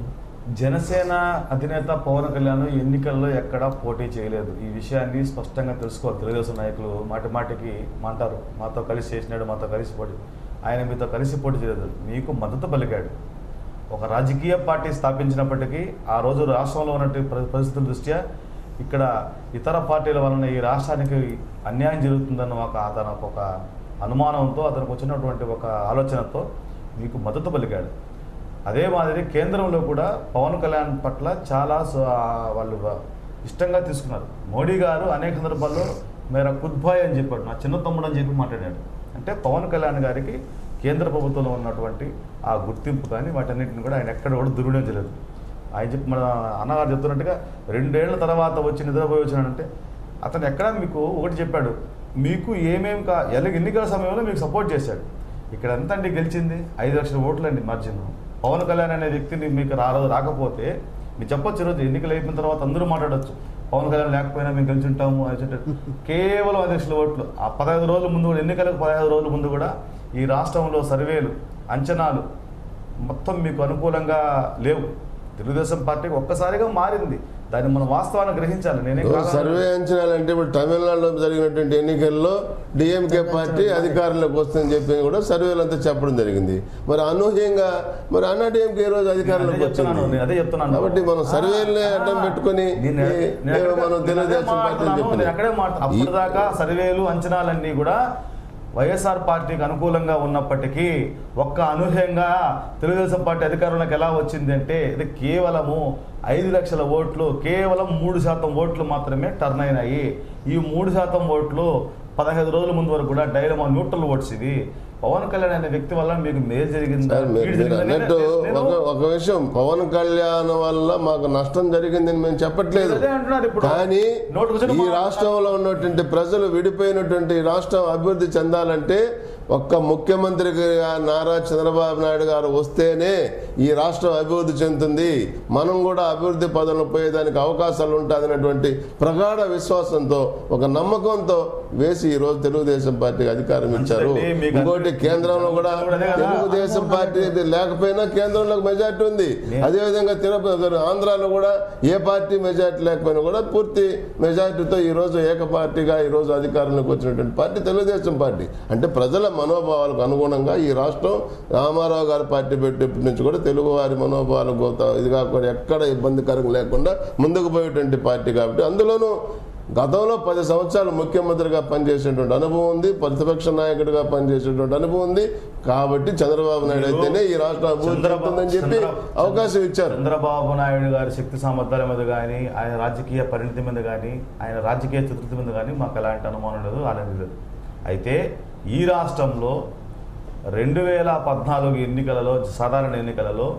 జనసేన అధినేత పవన్ కళ్యాణ్ ఎన్నికల్లో ఎక్కడా పోటీ చేయలేదు ఈ విషయాన్ని స్పష్టంగా తెలుసుకోవాలి తెలుగుదేశం నాయకులు మాటి మాటికి మాంటారు మాతో కలిసి చేసినాడు మాతో కలిసి పోటీ ఆయన మీతో కలిసి పోటీ చేయలేదు మీకు మద్దతు పలికాడు ఒక రాజకీయ పార్టీ స్థాపించినప్పటికీ ఆ రోజు రాష్ట్రంలో ఉన్నటువంటి పరి- పరిస్థితుల దృష్ట్యా ఇక్కడ ఇతర పార్టీల వలన ఈ రాష్ట్రానికి అన్యాయం జరుగుతుందన్న ఒక అతనికి ఒక అనుమానంతో అతనికి వచ్చినటువంటి ఒక ఆలోచనతో మీకు మద్దతు పలికాడు అదే మాదిరి కేంద్రంలో కూడా పవన్ కళ్యాణ్ పట్ల చాలా స- ఆ వాళ్ళు ఇష్టంగా తీసుకున్నారు మోడీ గారు అనేక సందర్భాల్లో మేర కుద్భాయ్ అని చెప్పాడు నా చిన్న తమ్ముడు అని చెప్పి మాట్లాడాడు అంటే పవన్ కళ్యాణ్ గారికి కేంద్ర ప్రభుత్వంలో ఉన్నటువంటి ఆ గుర్తింపు కానీ వాటన్నిటిని కూడా ఆయన ఎక్కడ కూడా దుర్వినియోగించలేదు ఆయన చెప్పి మన అన్నగారు చెప్తున్నట్టుగా రెండేళ్ల తర్వాత వచ్చి నిద్రపోయి వచ్చినాడంటే అతను ఎక్కడ మీకు ఒకటి చెప్పాడు మీకు ఏమేమి కా ఎల్ల- ఎన్నికల సమయంలో మీకు సపోర్ట్ చేశాడు ఇక్కడ ఎంత అండి గెలిచింది ఐదు లక్షల ఓట్లు అండి మార్జిన్ పవన్ కళ్యాణ్ అనే వ్యక్తిని మీకు రా రాకపోతే మీరు చెప్పొచ్చు ఈరోజు ఎన్నికలు అయిపోయిన తర్వాత అందరూ మాట్లాడొచ్చు పవన్ కళ్యాణ్ లేకపోయినా మేము గెలిచి ఉంటాము అని చెప్పి కేవలం ఐదు లక్షల ఓట్లు ఆ పదహైదు రోజుల ముందు కూడా ఎన్నికలకు పదహైదు రోజుల ముందు కూడా ఈ రాష్ట్రంలో సర్వేలు అంచనాలు మొత్తం మీకు అనుకూలంగా లేవు తెలుగుదేశం పార్టీకి ఒక్కసారిగా మారింది దాన్ని మనం వాస్తవాన్ని గ్రహించాలి నేనే కాదు సర్వే అంచనాలు అంటే ఇప్పుడు తమిళనాడులో జరిగినటువంటి ఎన్నికల్లో డిఎంకే పార్టీ అధికారంలోకి వస్తుందని చెప్పి కూడా సర్వేలు అంతా చెప్పడం జరిగింది మరి అనూహ్యంగా మరి అన్నా డిఎంకే ఈ రోజు అధికారంలోకి అదే చెప్తున్నాను, వచ్చింది నేను అదే చెప్తున్నాను. కాబట్టి మనం సర్వేలనే ఆ, అడ్డం పెట్టుకొని నేను- ఏ- నేను ఏమో అక్కడే- మనం నేను అదే తెలుగుదేశం పార్టీ అని మాట్లాడుతున్నాను, చెప్పి నేను అక్కడే మాట్లా- అప్పుడు దాకా సర్వేలు అంచనాలన్నీ కూడా వైఎస్ఆర్ పార్టీకి అనుకూలంగా ఉన్నప్పటికీ ఒక్క అనూహ్యంగా తెలుగుదేశం పార్టీ అధికారంలోకి ఎలా వచ్చింది అంటే ఇది కేవలము ఐదు లక్షల ఓట్లు కేవలం మూడు శాతం ఓట్లు మాత్రమే టర్న్ అయినాయి ఈ మూడు శాతం ఓట్లు పదహైదు రోజుల ముందు వరకు కూడా డైలమా న్యూట్రల్ ఓట్స్ ఇది పవన్ కళ్యాణ్ అనే వ్యక్తి వల్ల మీకు మేలు జరిగిందా సార్ మీరు కీడు మీరు జరిగిందా? అన్నట్టు నేను- ఒక ఒక విషయం పవన్ కళ్యాణ్ వల్ల మాకు నష్టం జరిగిందని మేము చెప్పట్లేదు అదే అంటున్నారు ఇప్పుడు. కానీ నోటికి వచ్చిన ఈ మాట- రాష్ట్రంలో ఉన్నటువంటి ప్రజలు విడిపోయినటువంటి రాష్ట్రం అభివృద్ధి చెందాలంటే ఒక్క ముఖ్యమంత్రికి నారా చంద్రబాబు నాయుడు గారు వస్తేనే ఈ రాష్ట్రం అభివృద్ధి చెందుతుంది మనం కూడా అభివృద్ధి పదంలో పోయేదానికి అవకాశాలు ఉంటాయనేటువంటి ప్రగాఢ విశ్వాసంతో ఒక నమ్మకంతో వేసి ఈ రోజు తెలుగుదేశం పార్టీకి అధికారం ఇచ్చారు మంచిదండి, మీకు ఇంకోటి అభివృద్ధి కేంద్రంలో కూడా కూడా అదే కదా. తెలుగుదేశం పార్టీ ఇది లేకపోయినా కేంద్రంలో మెజార్టీ ఉంది నేను- అదేవిధంగా తిరుపతి ఆంధ్రాలో కూడా ఏ పార్టీ మెజార్టీ లేకపోయినా కూడా పూర్తి మెజార్టీతో ఈ రోజు ఏక పార్టీగా ఈ రోజు అధికారంలోకి వచ్చినటువంటి పార్టీ తెలుగుదేశం పార్టీ అంటే ప్రజల మనోభావాలకు అనుగుణంగా ఈ రాష్ట్రం రామారావు గారి పార్టీ పెట్టేప్పటి నుంచి కూడా తెలుగు వారి మనోభావాలకు గోత- ఇది కాకుండా ఎక్కడ ఇబ్బందికరంగా లేకుండా ముందుకు పోయేటువంటి పార్టీ కాబట్టి అందులోనూ గతంలో పది సంవత్సరాలు ముఖ్యమంత్రిగా పనిచేసేటువంటి అనుభవం ఉంది ప్రతిపక్ష నాయకుడిగా పనిచేసేటువంటి అనుభవం ఉంది కాబట్టి చంద్రబాబు నాయుడు అయితేనే ఈ రాష్ట్రం అభివృద్ధి చంద్రబాబు- చెందుతుందని చెప్పి చంద్ర- అవకాశం ఇచ్చారు చంద్రబాబు నాయుడు గారి శక్తి సామర్థ్యాల మీద కానీ ఆయన రాజకీయ పరిణితి మీద కానీ ఆయన రాజకీయ చతుర్థి మీద కానీ మాకు ఎలాంటి అనుమానం లేదు అలాంటి లేదు అయితే ఈ రాష్ట్రంలో రెండు వేల పద్నాలుగు ఎన్నికలలో సాధారణ ఎన్నికలలో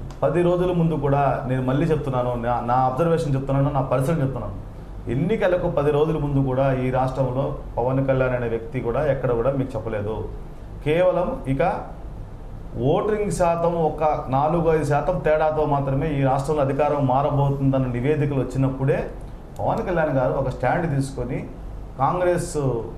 పది రోజుల ముందు కూడా నేను మళ్ళీ చెప్తున్నాను నా నా అబ్జర్వేషన్ చెప్తున్నాను నా పరిశీలన చెప్తున్నాను ఎన్నికలకు పది రోజుల ముందు కూడా ఈ రాష్ట్రంలో పవన్ కళ్యాణ్ అనే వ్యక్తి కూడా ఎక్కడ కూడా మీకు చెప్పలేదు కేవలం ఇక ఓటింగ్ శాతం ఒక నాలుగు ఐదు శాతం తేడాతో మాత్రమే ఈ రాష్ట్రంలో అధికారం మారబోతుందన్న నివేదికలు వచ్చినప్పుడే పవన్ కళ్యాణ్ గారు ఒక స్టాండ్ తీసుకొని కాంగ్రెస్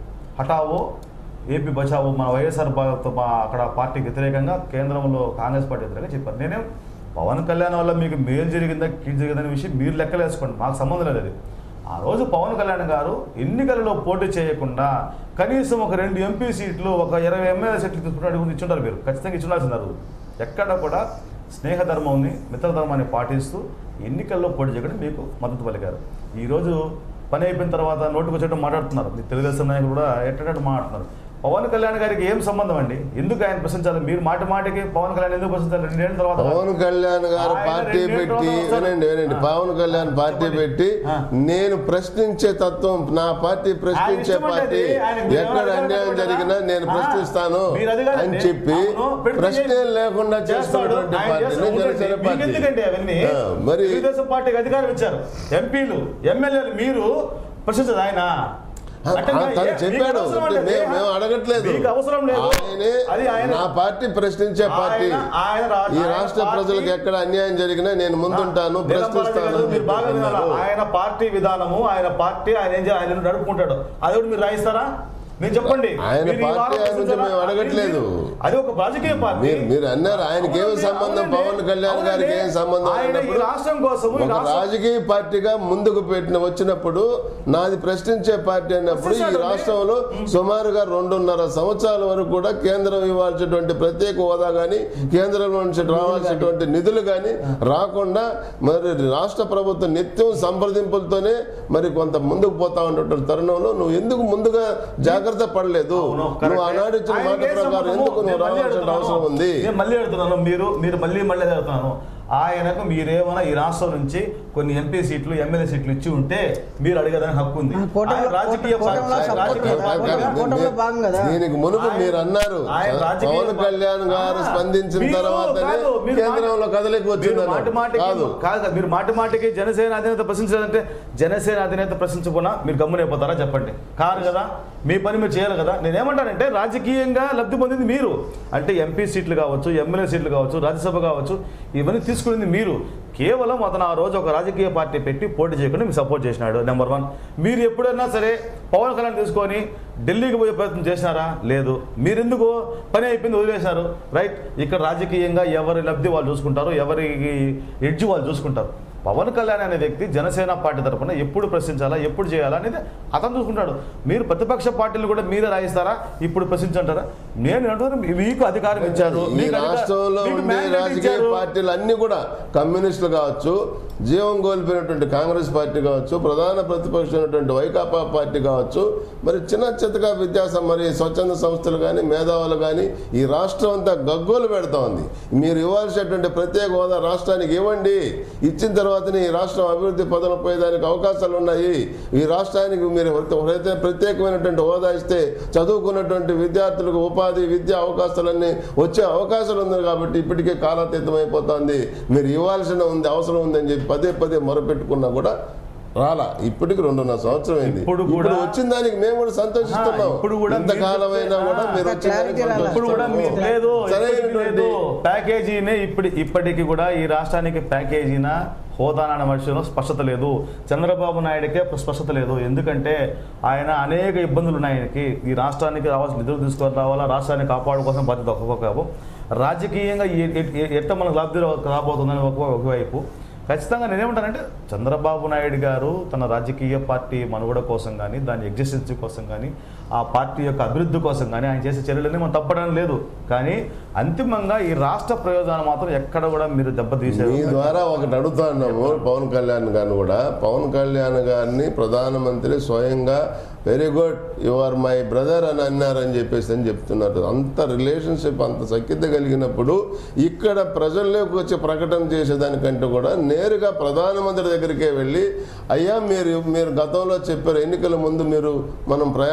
హఠావో ఏపీ బచావో మన వైఎస్ఆర్ భా- మా అక్కడ పార్టీకి వ్యతిరేకంగా కేంద్రంలో కాంగ్రెస్ పార్టీ వ్యతిరేకంగా చెప్పారు నేనేం పవన్ కళ్యాణ్ వల్ల మీకు మేలు జరిగిందా కీడు జరిగిందనే విషయం మీరు లెక్కలేసుకోండి మాకు సంబంధం లేదు అది ఆ రోజు పవన్ కళ్యాణ్ గారు ఎన్నికలలో పోటీ చేయకుండా కనీసం ఒక రెండు ఎంపీ సీట్లు ఒక ఇరవై ఎమ్మెల్యే సీట్లు తీసుకున్నట్టు ఇచ్చుంటారు మీరు ఖచ్చితంగా ఇచ్చుండాల్సింది ఆ రోజు ఎక్కడ కూడా స్నేహధర్మంని మిత్రధర్మాన్ని పాటిస్తూ ఎన్నికల్లో పోటీ చేయకుండా మీకు మద్దతు పలికారు ఈరోజు పని అయిపోయిన తర్వాత నోటుకు వచ్చేటట్టు మాట్లాడుతున్నారు మీ తెలుగుదేశం నాయకులు కూడా ఎట్టేటట్టు మాట్లాడుతున్నారు పవన్ కళ్యాణ్ గారికి ఏం సంబంధం అండి ఎందుకు ఆయన ప్రశ్నించాలి మీరు మాటి మాటికి పవన్ కళ్యాణ్ ఎందుకు ప్రశ్నించాలి రెండేళ్ళ తర్వాత పవన్ కళ్యాణ్ గారు ఆయన పార్టీ రెండేళ్ళ పెట్టి తర్వాత వస్తారు. వినండి వినండి ఆ. పవన్ కళ్యాణ్ పార్టీ చెప్పండి. పెట్టి ఆ. నేను ప్రశ్నించే తత్వం నా పార్టీ ప్రశ్నించే ఇష్టం పార్టీ ఉండేది. ఆయన మీరు ఎక్కడ ఎవరు అన్యాయం అడగకుండా జరిగినా నేను ఆ. ప్రశ్నిస్తాను మీరు అది కాదండి. అని చెప్పి అవును, పెడితే ప్రశ్నే లేకుండా చేస్తాడు. చేస్తున్నటువంటి ఆయన పార్టీ చేస్తాడు. జనసేన మీకు పార్టీ ఎందుకండి అవన్నీ ఆ, మరి తెలుగుదేశం పార్టీకి అధికారం ఇచ్చారు ఎంపీలు ఎమ్మెల్యేలు మీరు ప్రశ్నించదు ఆయన ఆ, అంటే ఆ, ఏ- తను మీకు చెప్పాడు అవసరం అంటే అంటే మేము మేము అడగట్లేదు మీకు అవసరం లేదు ఆయనే అది ఆయన నా పార్టీ ప్రశ్నించే పార్టీ ఆయన- ఆయన రా- ఈ ఆయన రాష్ట్ర పార్టీ- ప్రజలకు ఎక్కడ అన్యాయం జరిగినా నేను ముందుంటాను నీలం బాలాజీ ప్రశ్నిస్తాను గారు, అని మీరు బాగా చెప్పి వినాలా? అన్నారు. ఆయన పార్టీ విధానము ఆయన పార్టీ ఆయన ఏం చేయాలి ఆయన నడుపుకుంటాడు అది కూడా మీరు రాయిస్తారా మీరు చెప్పండి ఆయన మీరు ఈ పార్టీ వారం ఆయన నుంచి ప్రశ్నించారా? మేము అడగట్లేదు. అది ఒక రాజకీయ పార్టీ మీరు మీరు అన్నారు ఆయనకి ఏం అవునండి, సంబంధం అవునండి. పవన్ కళ్యాణ్ గారికి ఏం సంబంధం ఆయన ఈ అన్నప్పుడు రాష్ట్రం కోసం ఈ ఒక రాష్ట్రం- రాజకీయ పార్టీగా ముందుకు పెట్టిన వచ్చినప్పుడు నాది ప్రశ్నించే పార్టీ అన్నప్పుడు ఈ ప్రశ్నించాడండి. రాష్ట్రంలో సుమారుగా రెండున్నర సంవత్సరాల వరకు కూడా కేంద్రం ఇవ్వాల్సినటువంటి ప్రత్యేక హోదా గాని కేంద్రం నుంచి రావాల్సినటువంటి నిధులు గాని రాకుండా మరి రాష్ట్ర ప్రభుత్వం నిత్యం సంప్రదింపులతోనే మరి కొంత ముందుకు పోతా ఉన్నటువంటి తరుణంలో నువ్వు ఎందుకు ముందుగా జాగ్రత్త పడలేదు అవును, నువ్వు కరెక్టే. ఆనాడు ఇచ్చిన మాట ఆయనకే ప్రకారం సంబంధము. ఎందుకు నువ్వు నేను మళ్ళీ రావాల్సిన అడుగుతున్నాను. అవసరం ఉంది నేను మళ్ళీ అడుగుతున్నాను మీరు మీరు మళ్ళీ మళ్ళీ అడుగుతున్నాను ఆయనకు మీరేమైనా ఈ రాష్ట్రం నుంచి కొన్ని ఎంపీ సీట్లు ఎమ్మెల్యే సీట్లు ఇచ్చి ఉంటే మీరు అడిగేదానికి హక్కు ఉంది ఆ, కూటమిలో- ఆయన రాజకీయ కూటమిలో పార్టీ- support రాజకీయ కదా. పార్టీ- కూటమిలో- కూటమిలో భాగం కదా. దీనికి మునుపు ఆయన- మీరు అన్నారు ఆయన రాజకీయ పవన్ కళ్యాణ్ గారు ఆ, స్పందించిన మీరు తర్వాతనే కాదు, మీరు కేంద్రంలో మాట- కదలికి మీరు వచ్చింది మాటి మాటికి కాదు కాదు కాదు, మీరు మాటి మాటికి జనసేన అధినేత ప్రశ్నించాలంటే జనసేన అధినేత ప్రశ్నించకుండా మీరు గమ్మునైపోతారా చెప్పండి కారు కదా మీ పని మీరు చేయాలి కదా నేనేమంటానంటే రాజకీయంగా లబ్ధి పొందింది మీరు అంటే ఎంపీ సీట్లు కావచ్చు ఎమ్మెల్యే సీట్లు కావచ్చు రాజ్యసభ కావచ్చు ఇవన్నీ తీసుకునేది మీరు కేవలం అతను ఆ రోజు ఒక రాజకీయ పార్టీ పెట్టి పోటీ చేయకుండా మీకు సపోర్ట్ చేసినాడు నెంబర్ వన్ మీరు ఎప్పుడైనా సరే పవన్ కళ్యాణ్ తీసుకొని ఢిల్లీకి పోయే ప్రయత్నం చేసినారా లేదు మీరెందుకు పని అయిపోయింది వదిలేశారు రైట్ ఇక్కడ రాజకీయంగా ఎవరి లబ్ధి వాళ్ళు చూసుకుంటారు ఎవరి ఎడ్జ్ వాళ్ళు చూసుకుంటారు పవన్ కళ్యాణ్ అనే వ్యక్తి జనసేన పార్టీ తరపున ఎప్పుడు ప్రశ్నించాలా ఎప్పుడు చేయాలా అనేది అతను చూసుకుంటాడు మీరు ప్రతిపక్ష పార్టీలు కూడా మీరే రాయిస్తారా ఇప్పుడు ప్రశ్నించంటారా నేను అంటున్నాను మీకు అధికారం ఇచ్చారు ఈ మీకు అధికారం- రాష్ట్రంలో మీకు ఉండే mandate రాజకీయ ఇచ్చారు. పార్టీలు అన్ని కూడా కమ్యూనిస్టులు కావచ్చు జీవం కోల్పోయినటువంటి కాంగ్రెస్ పార్టీ కావచ్చు ప్రధాన ప్రతిపక్షమైనటువంటి వైకాపా పార్టీ కావచ్చు మరి చిన్న చిత్తగా విద్యాసం మరి స్వచ్ఛంద సంస్థలు కానీ మేధావులు కానీ ఈ రాష్ట్రం అంతా గగ్గోలు పెడతా ఉంది మీరు ఇవ్వాల్సినటువంటి ప్రత్యేక హోదా రాష్ట్రానికి ఇవ్వండి ఇచ్చిన తర్వాతనే ఈ రాష్ట్రం అభివృద్ధి పదన పోయేదానికి అవకాశాలు ఉన్నాయి ఈ రాష్ట్రానికి మీరు ప్రత్యేక- ప్రత్యేకమైనటువంటి హోదా ఇస్తే చదువుకున్నటువంటి విద్యార్థులకు ఉపాధి విద్యా అవకాశాలన్నీ వచ్చే అవకాశాలు ఉంది కాబట్టి ఇప్పటికే కాలాతీతం అయిపోతుంది మీరు ఇవ్వాల్సిన ఉంది అవసరం ఉందని చెప్పి పదే పదే మొరపెట్టుకున్నా కూడా రాలా ఇప్పటికి రెండున్నర సంవత్సరం అయింది ఇప్పుడు కూడా- ఇప్పుడు వచ్చిన దానికి మేము కూడా సంతోషిస్తున్నాం ఆ, ఇప్పుడు కూడా ఎంత మీరు కాలమైనా చెప్తే- కూడా ఆ, మీరు ఆ, వచ్చిన దానికి clarity రాలా. ఇప్పుడు కూడా మీకు సంతోషిస్తున్నాము. లేదు ఇప్పటికీ సరైనటువంటి లేదు ప్యాకేజీనే ఇప్పటి ఇప్పటికి కూడా ఈ రాష్ట్రానికి ప్యాకేజీన హోదా అనే విషయంలో స్పష్టత లేదు చంద్రబాబు నాయుడుకే స్పష్టత లేదు ఎందుకంటే ఆయన అనేక ఇబ్బందులు ఉన్నాయి ఆయనకి ఈ రాష్ట్రానికి రావాల్సిన నిధులు తీసుకొని రావాలా రాష్ట్రాన్ని కాపాడుకోవాల్సిన బాధ్యత ఒక్కొక్క రాజకీయంగా ఎ- ఎ- ఎ- ఎట్ట మనకు లబ్ధి రాబోతుందని ఒక ఒకవైపు ఖచ్చితంగా నేనేమంటానంటే చంద్రబాబు నాయుడు గారు తన రాజకీయ పార్టీ మనుగడ కోసం కానీ దాని ఎగ్జిస్టెన్స్ కోసం కానీ ఆ పార్టీ యొక్క అభివృద్ధి కోసం కానీ ఆయన చేసే చర్యలన్నీ మనం తప్పడం లేదు కానీ అంతిమంగా ఈ రాష్ట్ర ప్రయోజనాలు మాత్రం ఎక్కడ కూడా మీరు దెబ్బతీసారు మీ ద్వారా ఒకటి అడుగుతా ఉన్నాము పవన్ కళ్యాణ్ గారిని కూడా పవన్ కళ్యాణ్ గారిని ప్రధానమంత్రి స్వయంగా very good you are my brother అని అన్నారని చెప్పేసి అని చెప్తున్నారు అంత రిలేషన్షిప్ అంత సఖ్యత కలిగినప్పుడు ఇక్కడ ప్రజల్లోకి వచ్చి ప్రకటన చేసేదానికంటే కూడా నేరుగా ప్రధానమంత్రి దగ్గరికే వెళ్ళి అయ్యా మీరు మీరు గతంలో చెప్పారు ఎన్నికల ముందు మీరు మనం ప్రయాణం చేసేటప్పుడు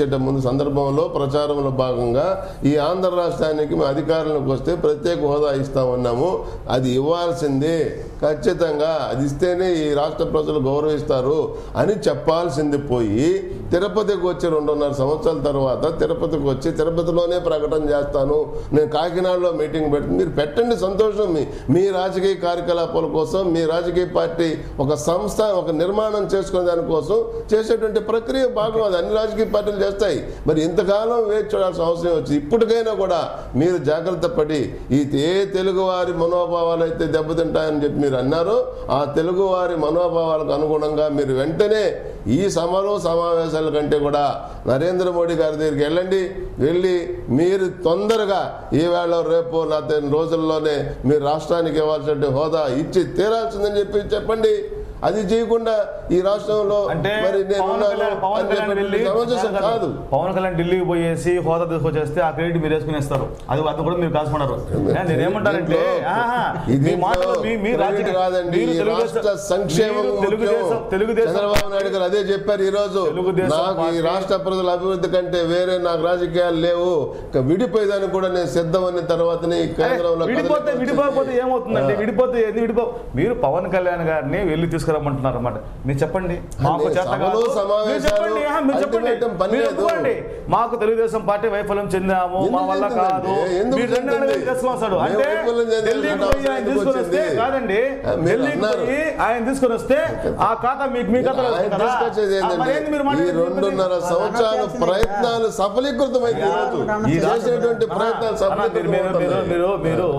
చేసేట ముందు సందర్భంలో ప్రచారంలో భాగంగా ఈ ఆంధ్ర రాష్ట్రానికి మేము అధికారంలోకి వస్తే ప్రత్యేక హోదా ఇస్తామన్నాము అది ఇవ్వాల్సిందే ఖచ్చితంగా అది ఇస్తేనే ఈ రాష్ట్ర ప్రజలు గౌరవిస్తారు అని చెప్పాల్సింది పోయి తిరుపతికి వచ్చి రెండున్నర సంవత్సరాల తర్వాత తిరుపతికి వచ్చి తిరుపతిలోనే ప్రకటన చేస్తాను నేను కాకినాడలో మీటింగ్ పెట్టి మీరు పెట్టండి సంతోషం మీ మీ రాజకీయ కార్యకలాపాల కోసం మీ రాజకీయ పార్టీ ఒక సంస్థ ఒక నిర్మాణం చేసుకునే దానికోసం చేసేటువంటి ప్రక్రియ భాగం అది అన్ని రాజకీయ పార్టీలు చేస్తాయి మరి ఇంతకాలం వేచి చూడాల్సిన అవసరం వచ్చింది ఇప్పటికైనా కూడా మీరు జాగ్రత్త పడి ఈ ఏ తెలుగు వారి మనోభావాలు అయితే దెబ్బతింటాయని చెప్పి మీరు అన్నారో ఆ తెలుగు వారి మనోభావాలకు అనుగుణంగా మీరు వెంటనే ఈ సమరం సమావేశాల కంటే కూడా నరేంద్ర మోడీ గారి దగ్గరికి వెళ్ళండి వెళ్ళి మీరు తొందరగా ఈవేళ రేపు నా రోజుల్లోనే మీరు రాష్ట్రానికి ఇవ్వాల్సిన హోదా ఇచ్చి తీరాల్సిందని చెప్పి చెప్పండి అది చేయకుండా ఈ రాష్ట్రంలో అంటే మరి నేను పవన్ ఉన్నాను కళ్యాణ్ పవన్ అని కళ్యాణ్ వెళ్ళి చెప్పేటువంటి సమంజసం కాదు పవన్ కళ్యాణ్ ఢిల్లీకి పోయేసి హోదా తీసుకొచ్చేస్తే ఆ క్రెడిట్ మీరు వేసుకునేస్తారు అది అది కూడా మీరు కాసుకున్నారు ఏ, నేనేమంటానంటే దీంట్లో- ఆహా, ఈ మీ దీంట్లో మాటలు మీ మీ క్రెడిట్ రాజకీయ కాదండి మీరు ఈ తెలుగుదేశం- రాష్ట్ర సంక్షేమం మీరు తెలుగుదేశం ముఖ్యం. తెలుగుదేశం చంద్రబాబు నాయుడు గారు అదే చెప్పారు ఈ రోజు తెలుగుదేశం నాకు ఈ పార్టీ- రాష్ట్ర ప్రజల అభివృద్ధి కంటే వేరే నాకు రాజకీయాలు లేవు ఇక విడిపోయేదానికి కూడా నేను సిద్ధమని తర్వాతనే ఈ కేంద్రంలో విడిపోతే కదలిక విడిపోకపోతే వచ్చింది. ఏమవుతుందండి విడిపోతే ఎందుకు విడిపో మీరు పవన్ కళ్యాణ్ గారిని వెళ్ళి తీసుకురమ్మంటున్నారు అన్నమాట మీరు చెప్పండి మాకు అదే చేత సభలు, కాదు. మీరు సమావేశాలు, చెప్పండి ఆహా, మీరు చెప్పండి ultimatum పని మీరు లేదు. ఒప్పుకోండి మాకు తెలుగుదేశం పార్టీ వైఫల్యం చెందాము మా ఎందుకు వల్ల చెందిందండి? కాదు ఎందుకు మీరు రెండు చెందింది? నెలలు చేసుకొస్తాడు మేము అంటే వైఫల్యం చెందాం ఢిల్లీకి అంటే పోయి ఆయన అవసరం తీసుకొని వస్తే వచ్చింది. కాదండి ఆ, మీరు ఢిల్లీకి అన్నారు. పోయి ఆయన తీసుకొని వస్తే ఆ ఖాతా మీకు మీ ఖాతాలో ఆయన వస్తుంది కదా? తీసుకొచ్చేది ఆ, ఏంటంటే మరేంది మీరు ఈ మాట్లాడేది? రెండున్నర సంవత్సరాలు ప్రయత్నాలు సఫలీకృతమైంది ఈ రోజు ఈ ఈ చేసినటువంటి అన్న, ప్రయత్నాలు అన్న, మీరు- మీరు- మీరు సఫలీకృతమవుతున్నాయి. మీరు మీరు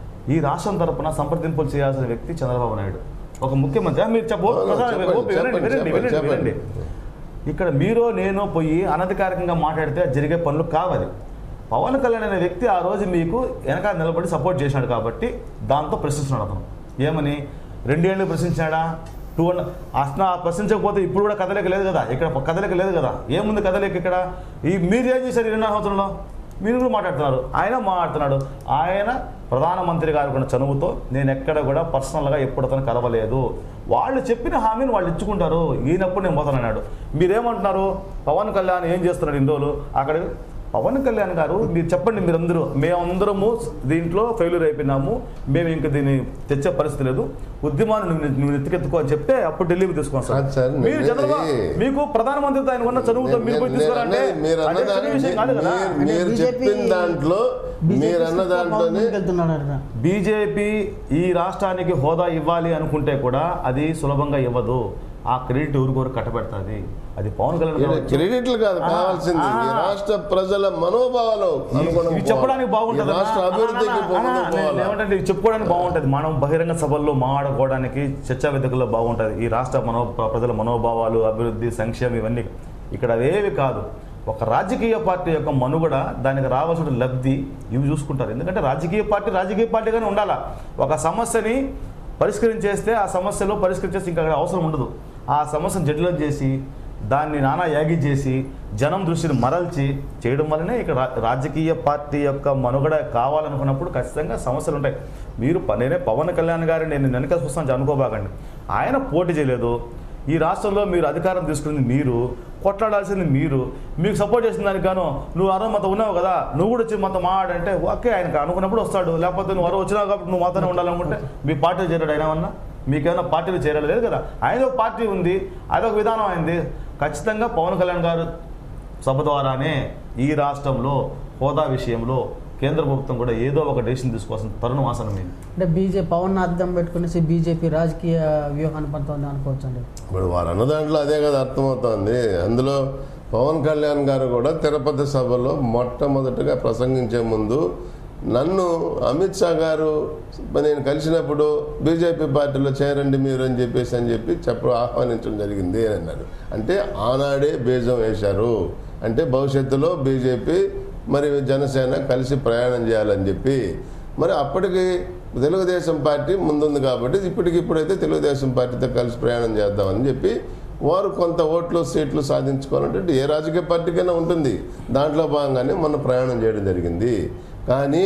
ఈ రాష్ట్రం తరపున సంప్రదింపులు చేయాల్సిన వ్యక్తి చంద్రబాబు నాయుడు ఒక ముఖ్యమంత్రి ఆ, మీరు చెప్పు అవును, ప్రధాని, చెప్పండి, ఓ, వినండి, చెప్పండి, వినండి, వినండి, చెప్పండి. వినండి. ఇక్కడ మీరు నేను పోయి అనధికారికంగా మాట్లాడితే జరిగే పనులు కావాలి పవన్ కళ్యాణ్ అనే వ్యక్తి ఆ రోజు మీకు వెనకాల నిలబడి సపోర్ట్ చేశాడు కాబట్టి దాంతో ప్రశ్నిస్తున్నాడు అతను ఏమని రెండేళ్ళు ప్రశ్నించాడా టూ అండ్ అసలు ఆ ప్రశ్నించకపోతే ఇప్పుడు కూడా కదలిక లేదు కదా ఇక్కడ కదలిక లేదు కదా ఏముంది కదలిక ఇక్కడ ఈ మీరు ఏం చేశారు ఈ రెండు సంవత్సరంలో మీరు కూడా మాట్లాడుతున్నారు ఆయన మాట్లాడుతున్నాడు ఆయన ప్రధానమంత్రి గారు కూడా చనువుతో నేను ఎక్కడ కూడా పర్సనల్గా ఎప్పుడు అతను కలవలేదు వాళ్ళు చెప్పిన హామీని వాళ్ళు ఇచ్చుకుంటారు ఈయనప్పుడు నేను పోతానన్నాడు మీరేమంటున్నారు పవన్ కళ్యాణ్ ఏం చేస్తున్నాడు ఇన్ని రోజులు అక్కడ పవన్ కళ్యాణ్ గారు మీరు చెప్పండి మీరందరూ మేమందరము దీంట్లో ఫెయిల్యూర్ అయిపోయినాము మేము ఇంక దీన్ని తెచ్చే పరిస్థితి లేదు ఉద్యమాన్ని నువ్వు నువ్వు ఎత్తుకెత్తుకో అని చెప్తే అప్పుడు ఢిల్లీకి తీసుకొని కాదు సార్, వస్తాం మీరు నేను- చంద్రబాబు మీకు ప్రధానమంత్రితో ఆయన ఉన్న చదువుతో మీరు పోయి నేను- తీసుకురంటే నేను- మీరు అదే చిన్న అన్నదాన్ని విషయం కాదు కదా మీరు- మీరు అంటే చెప్పిన BJP దాంట్లో మీరు అన్న దాంట్లోనే వెళ్తున్నాడు బీజేపీ ఈ రాష్ట్రానికి హోదా ఇవ్వాలి అనుకుంటే కూడా అది సులభంగా ఇవ్వదు ఆ క్రెడిట్ ఊరికోరు కట్టబెడుతుంది అది పవన్ కళ్యాణ్ ఈయన కావచ్చు. క్రెడిట్లు కాదు ఆ, కావాల్సింది ఈ ఆ. రాష్ట్ర ప్రజల మనోభావాలు అనుగుణంగా ఇవి చెప్పడానికి పోవాలి. బాగుంటుంది ఈ రాష్ట్ర అభివృద్ధికి పోవాలి ఏమంటే ఇవి చెప్పుకోవడానికి బాగుంటుంది మనం బహిరంగ సభల్లో మాట్లాడుకోవడానికి చర్చా వేదికల్లో బాగుంటుంది ఈ రాష్ట్ర మనో ప్రజల మనోభావాలు అభివృద్ధి సంక్షేమం ఇవన్నీ ఇక్కడ అవేవి కాదు ఒక రాజకీయ పార్టీ యొక్క మనుగడ దానికి రావాల్సిన లబ్ధి ఇవి చూసుకుంటారు ఎందుకంటే రాజకీయ పార్టీ రాజకీయ పార్టీగానే ఉండాలా ఒక సమస్యని పరిష్కరించేస్తే ఆ సమస్యలో పరిష్కరించేస్తే ఇంకా అక్కడ అవసరం ఉండదు ఆ సమస్యను జడ్లో చేసి దాన్ని నానా యాగి చేసి జనం దృష్టిని మరల్చి చేయడం వల్లనే ఇక్కడ రా- రాజకీయ పార్టీ యొక్క మనుగడ కావాలనుకున్నప్పుడు ఖచ్చితంగా సమస్యలు ఉంటాయి మీరు ప- నేనే పవన్ కళ్యాణ్ గారిని నేను వెనక చూస్తాను అనుకోబాకండి ఆయన పోటీ చేయలేదు ఈ రాష్ట్రంలో మీరు అధికారం తీసుకున్నది మీరు కొట్లాడాల్సింది మీరు మీకు సపోర్ట్ చేసిన దానికి గాను నువ్వు అరవ మాతో ఉన్నావు కదా నువ్వు కూడా వచ్చి మాతో మాట్లాడంటే ఓకే ఆయనకు అనుకున్నప్పుడు వస్తాడు లేకపోతే నువ్వు అరవ వచ్చినావు కాబట్టి నువ్వు మాతోనే ఉండాలనుకుంటే మీ పార్టీ చేరాడు ఆయన వల్ల మీకేమైనా పార్టీలు చేరాలి లేదు కదా ఆయన ఒక పార్టీ ఉంది అదొక విధానం అయింది ఖచ్చితంగా పవన్ కళ్యాణ్ గారు సభ ద్వారానే ఈ రాష్ట్రంలో హోదా విషయంలో కేంద్ర ప్రభుత్వం కూడా ఏదో ఒక డెసిషన్ తీసుకోవాల్సిన తరుణం ఆసనమైంది అంటే బీజేపీ పవన్ అర్థం పెట్టుకునేసి బీజేపీ రాజకీయ వ్యూహాన్ని పడుతుంది అనుకోవచ్చు అండి ఇప్పుడు వారు అన్న దాంట్లో అదే కదా అర్థమవుతోంది అందులో పవన్ కళ్యాణ్ గారు కూడా తిరుపతి సభలో మొట్టమొదటిగా ప్రసంగించే ముందు నన్ను అమిత్ షా గారు నేను కలిసినప్పుడు బీజేపీ పార్టీలో చేరండి మీరు అని చెప్పేసి అని చెప్పి చెప్ప ఆహ్వానించడం జరిగింది అని అన్నారు అంటే ఆనాడే బీజం వేశారు అంటే భవిష్యత్తులో బీజేపీ మరి జనసేన కలిసి ప్రయాణం చేయాలని చెప్పి మరి అప్పటికి తెలుగుదేశం పార్టీ ముందుంది కాబట్టి ఇప్పటికి ఇప్పుడైతే తెలుగుదేశం పార్టీతో కలిసి ప్రయాణం చేద్దామని చెప్పి వారు కొంత ఓట్లు సీట్లు సాధించుకోవాలంటే ఏ రాజకీయ పార్టీకైనా ఉంటుంది దాంట్లో భాగంగానే మొన్న ప్రయాణం చేయడం జరిగింది కానీ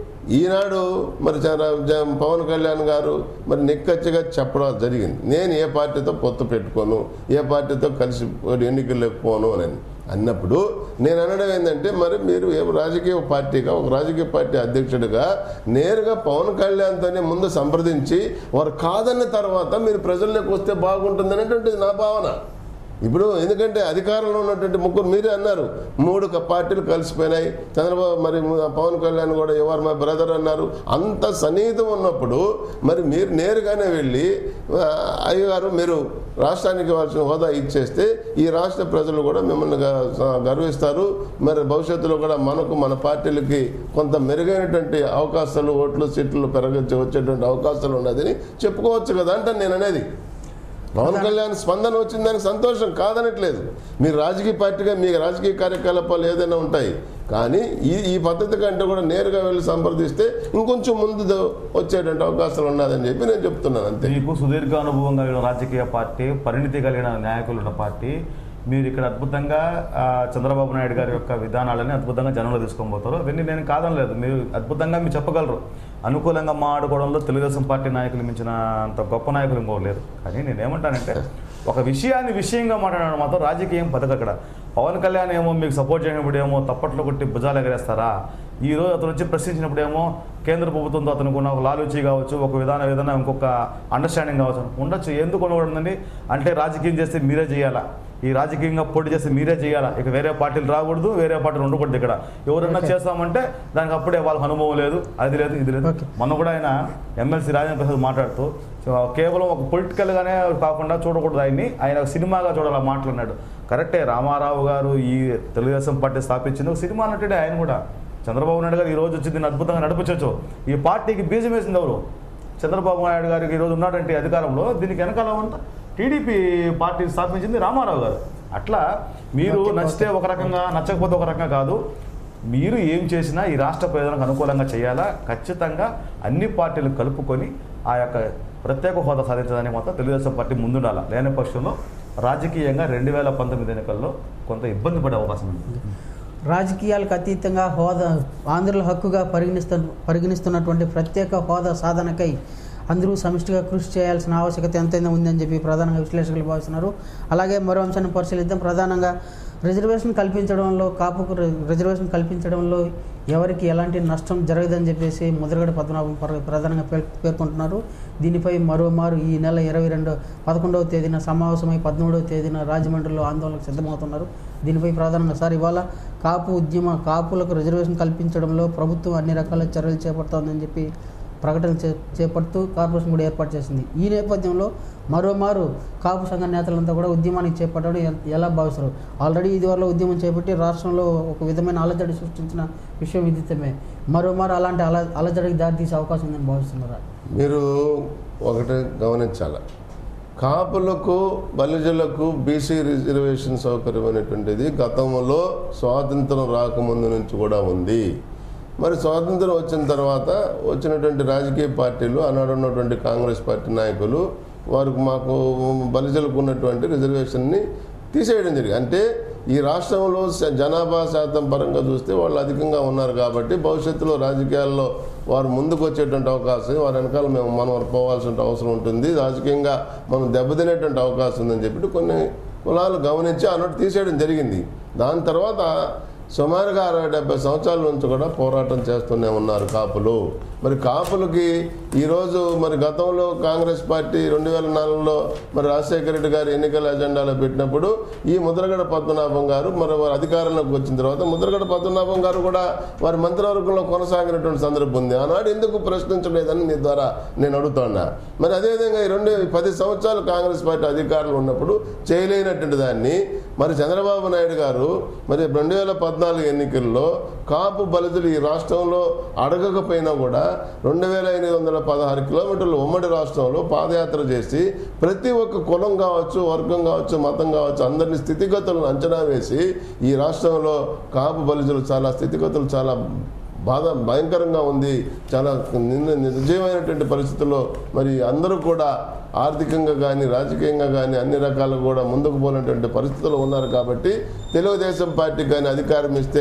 ఈనాడు మరి చాలా జ- పవన్ కళ్యాణ్ గారు మరి నిక్కచ్చిగా చెప్పడం జరిగింది నేను ఏ పార్టీతో పొత్తు పెట్టుకోను ఏ పార్టీతో కలిసి ఎన్నికల్లోకి పోను అని అన్నప్పుడు నేను అనడం ఏంటంటే మరి మీరు ఏ రాజకీయ పార్టీగా ఒక రాజకీయ పార్టీ అధ్యక్షుడిగా నేరుగా పవన్ కళ్యాణ్తోనే ముందు సంప్రదించి వారు కాదన్న తర్వాత మీరు ప్రజల్లోకి వస్తే బాగుంటుంది అనేటువంటిది నా భావన ఇప్పుడు ఎందుకంటే అధికారంలో ఉన్నటువంటి ముగ్గురు మీరే అన్నారు మూడు క- పార్టీలు కలిసిపోయినాయి చంద్రబాబు మరి పవన్ కళ్యాణ్ కూడా ఎవరు మా బ్రదర్ అన్నారు అంత సన్నిహితం ఉన్నప్పుడు మరి మీరు నేరుగానే వెళ్ళి ఆ, అయ్యగారు మీరు రాష్ట్రానికి ఇవ్వాల్సిన హోదా ఇచ్చేస్తే ఈ రాష్ట్ర ప్రజలు కూడా మిమ్మల్ని గ- గర్విస్తారు మరి భవిష్యత్తులో కూడా మనకు మన పార్టీలకి కొంత మెరుగైనటువంటి అవకాశాలు ఓట్లు సీట్లు పెరగచ్చు వచ్చేటువంటి అవకాశాలు ఉన్నదని చెప్పుకోవచ్చు కదా అంటే నేను అనేది పవన్ కళ్యాణ్ స్పందన వచ్చిందని సంతోషం కాదనట్లేదు మీరు రాజకీయ పార్టీగా మీ రాజకీయ కార్యకలాపాలు ఏదైనా ఉంటాయి కానీ ఈ ఈ పద్ధతి కంటే కూడా నేరుగా వెళ్ళి సంప్రదిస్తే ఇంకొంచెం ముందు ద- వచ్చేటువంటి అవకాశాలు ఉన్నదని చెప్పి నేను చెప్తున్నాను అంతే మీకు సుదీర్ఘ అనుభవం కలిగిన రాజకీయ పార్టీ పరిణితి కలిగిన నాయకులు ఉన్న పార్టీ మీరు ఇక్కడ అద్భుతంగా ఆ, చంద్రబాబు నాయుడు గారి యొక్క విధానాలని అద్భుతంగా జనంలో తీసుకొని పోతారు అవన్నీ నేను కాదనలేదు మీరు అద్భుతంగా మీరు చెప్పగలరు అనుకూలంగా మాట్లాడుకోవడంలో తెలుగుదేశం పార్టీ నాయకులు మించిన అంత గొప్ప నాయకులు ఇంకో లేరు కానీ నేనేమంటానంటే ఒక విషయాన్ని విషయంగా మాట్లాడడం మాత్రం రాజకీయం పద్ధతి అక్కడ పవన్ కళ్యాణ్ ఏమో మీకు సపోర్ట్ చేయనప్పుడు ఏమో తప్పట్లు కొట్టి భుజాలు ఎగరేస్తారా ఈ రోజు అతను వచ్చి ప్రశ్నించినప్పుడు ఏమో కేంద్ర ప్రభుత్వంతో అతనికి ఉన్న ఒక లాలూచి కావచ్చు ఒక విధానం ఏదైనా ఇంకొక అండర్స్టాండింగ్ కావచ్చు ఉండొచ్చు ఎందుకు ఉండకూడదండి అంటే రాజకీయం చేస్తే మీరే చేయాలా ఈ రాజకీయంగా పోటీ చేస్తే మీరే చేయాలా ఇక వేరే పార్టీలు రాకూడదు వేరే పార్టీలు ఉండకూడదు ఇక్కడ ఎవరన్నా Okay. చేస్తామంటే దానికి అప్పుడే వాళ్ళకి అనుభవం లేదు అది లేదు ఇది లేదు Okay. మొన్న కూడా ఆయన ఎమ్మెల్సీ రాజేంద్ర ప్రసాద్ మాట్లాడుతూ సో కేవలం ఒక పొలిటికల్గానే కాకుండా చూడకూడదు ఆయన్ని ఆయన ఒక సినిమాగా చూడాలి మాట్లాడినాడు కరెక్టే రామారావు గారు ఈ తెలుగుదేశం పార్టీ స్థాపించింది ఒక సినిమా నటుడే ఆయన కూడా చంద్రబాబు నాయుడు గారు ఈ రోజు వచ్చి దీన్ని అద్భుతంగా నడిపించవచ్చు ఈ పార్టీకి బీజం వేసింది ఎవరు చంద్రబాబు నాయుడు గారికి ఈ రోజు ఉన్నాడంటే అధికారంలో దీనికి వెనకాల అంతా టీడీపీ పార్టీ స్థాపించింది రామారావు గారు అట్లా మీరు Okay, నచ్చితే ఒక రకంగా నచ్చకపోతే ఒక రకంగా కాదు మీరు ఏం చేసినా ఈ రాష్ట్ర ప్రజలకు అనుకూలంగా చేయాలా ఖచ్చితంగా అన్ని పార్టీలు కలుపుకొని ఆ యొక్క ప్రత్యేక హోదా సాధించడానికి మాత్రం తెలుగుదేశం పార్టీ ముందుండాలి లేని పక్షంలో రాజకీయంగా రెండు వేల పంతొమ్మిది ఎన్నికల్లో కొంత ఇబ్బంది పడే అవకాశం ఉంది రాజకీయాలకు అతీతంగా హోదా ఆంధ్రుల హక్కుగా పరిగణిస్తు పరిగణిస్తున్నటువంటి ప్రత్యేక హోదా సాధనకై అందరూ సమిష్టిగా కృషి చేయాల్సిన ఆవశ్యకత ఎంతైనా ఉందని చెప్పి ప్రధానంగా విశ్లేషకులు భావిస్తున్నారు అలాగే మరో అంశాన్ని పరిశీలిద్దాం ప్రధానంగా రిజర్వేషన్ కల్పించడంలో కాపుకు రి- రిజర్వేషన్ కల్పించడంలో ఎవరికి ఎలాంటి నష్టం జరగదని చెప్పేసి ముద్రగడ పద్మనాభం ప్ర- ప్రధానంగా పేర్- పేర్కొంటున్నారు దీనిపై మరోమారు ఈ నెల ఇరవై రెండు పదకొండవ తేదీన సమావేశమై పదమూడవ తేదీన రాజమండ్రిలో ఆందోళనకు సిద్ధమవుతున్నారు దీనిపై ప్రధానంగా సార్ ఇవాళ కాపు ఉద్యమ కాపులకు రిజర్వేషన్ కల్పించడంలో ప్రభుత్వం అన్ని రకాల చర్యలు చేపడుతోందని చెప్పి ప్రకటన చే చేపడుతూ కార్పొరేషన్ కూడా ఏర్పాటు చేసింది ఈ నేపథ్యంలో మరోమారు కాపు సంఘ నేతలంతా కూడా ఉద్యమానికి చేపట్టడం ఎ- ఎలా భావిస్తారు ఆల్రెడీ ఇదివరలో ఉద్యమం చేపట్టి రాష్ట్రంలో ఒక విధమైన అలజడి సృష్టించిన విషయం విదితమే మరోమారు అలాంటి అల అలజడికి దారితీసే అవకాశం ఉందని భావిస్తున్నారా మీరు ఒకటి గమనించాలి కాపులకు బలిజలకు బీసీ రిజర్వేషన్ సౌకర్యం అనేటువంటిది గతంలో స్వాతంత్రం రాకముందు నుంచి కూడా ఉంది మరి స్వాతంత్రం వచ్చిన తర్వాత వచ్చినటువంటి రాజకీయ పార్టీలు ఆనాడు ఉన్నటువంటి కాంగ్రెస్ పార్టీ నాయకులు వారికి మాకు బలిజలకు ఉన్నటువంటి రిజర్వేషన్ని తీసేయడం జరిగింది అంటే ఈ రాష్ట్రంలో శ- జనాభా శాతం పరంగా చూస్తే వాళ్ళు అధికంగా ఉన్నారు కాబట్టి భవిష్యత్తులో రాజకీయాల్లో వారు ముందుకు వచ్చేటువంటి అవకాశం వారి వెనకాల మేము మనం పోవాల్సిన అవసరం ఉంటుంది రాజకీయంగా మనం దెబ్బతినేటువంటి అవకాశం ఉందని చెప్పి కొన్ని కులాలు గమనించి అన్నట్టు తీసేయడం జరిగింది దాని తర్వాత సుమారుగా అరవై డెబ్బై సంవత్సరాల నుంచి కూడా పోరాటం చేస్తూనే ఉన్నారు కాపులు మరి కాపులకి ఈరోజు మరి గతంలో కాంగ్రెస్ పార్టీ రెండు వేల నాలుగులో మరి రాజశేఖర రెడ్డి గారు ఎన్నికల ఎజెండాలో పెట్టినప్పుడు ఈ ముద్రగడ పద్మనాభం గారు మరి వారు అధికారంలోకి వచ్చిన తర్వాత ముద్రగడ పద్మనాభం గారు కూడా వారి మంత్రివర్గంలో కొనసాగినటువంటి సందర్భం ఉంది ఆనాడు ఎందుకు ప్రశ్నించలేదని మీ ద్వారా నేను అడుగుతున్నా మరి అదేవిధంగా ఈ రెండు పది సంవత్సరాలు కాంగ్రెస్ పార్టీ అధికారంలో ఉన్నప్పుడు చేయలేనటువంటి దాన్ని మరి చంద్రబాబు నాయుడు గారు మరి రెండు వేల పద్నాలుగు ఎన్నికల్లో కాపు బలితులు ఈ రాష్ట్రంలో అడగకపోయినా కూడా రెండు వేల ఎనిమిది వందల పదహారు కిలోమీటర్లు ఉమ్మడి రాష్ట్రంలో పాదయాత్ర చేసి ప్రతి ఒక్క కులం కావచ్చు వర్గం కావచ్చు మతం కావచ్చు అందరిని స్థితిగతులను అంచనా వేసి ఈ రాష్ట్రంలో కాపు బలిజులు చాలా స్థితిగతులు చాలా బాధ భయంకరంగా ఉంది చాలా నిన్న నిర్జీవమైనటువంటి పరిస్థితుల్లో మరి అందరూ కూడా ఆర్థికంగా కానీ రాజకీయంగా కానీ అన్ని రకాలు కూడా ముందుకు పోయినటువంటి పరిస్థితుల్లో ఉన్నారు కాబట్టి తెలుగుదేశం పార్టీకి కానీ అధికారం ఇస్తే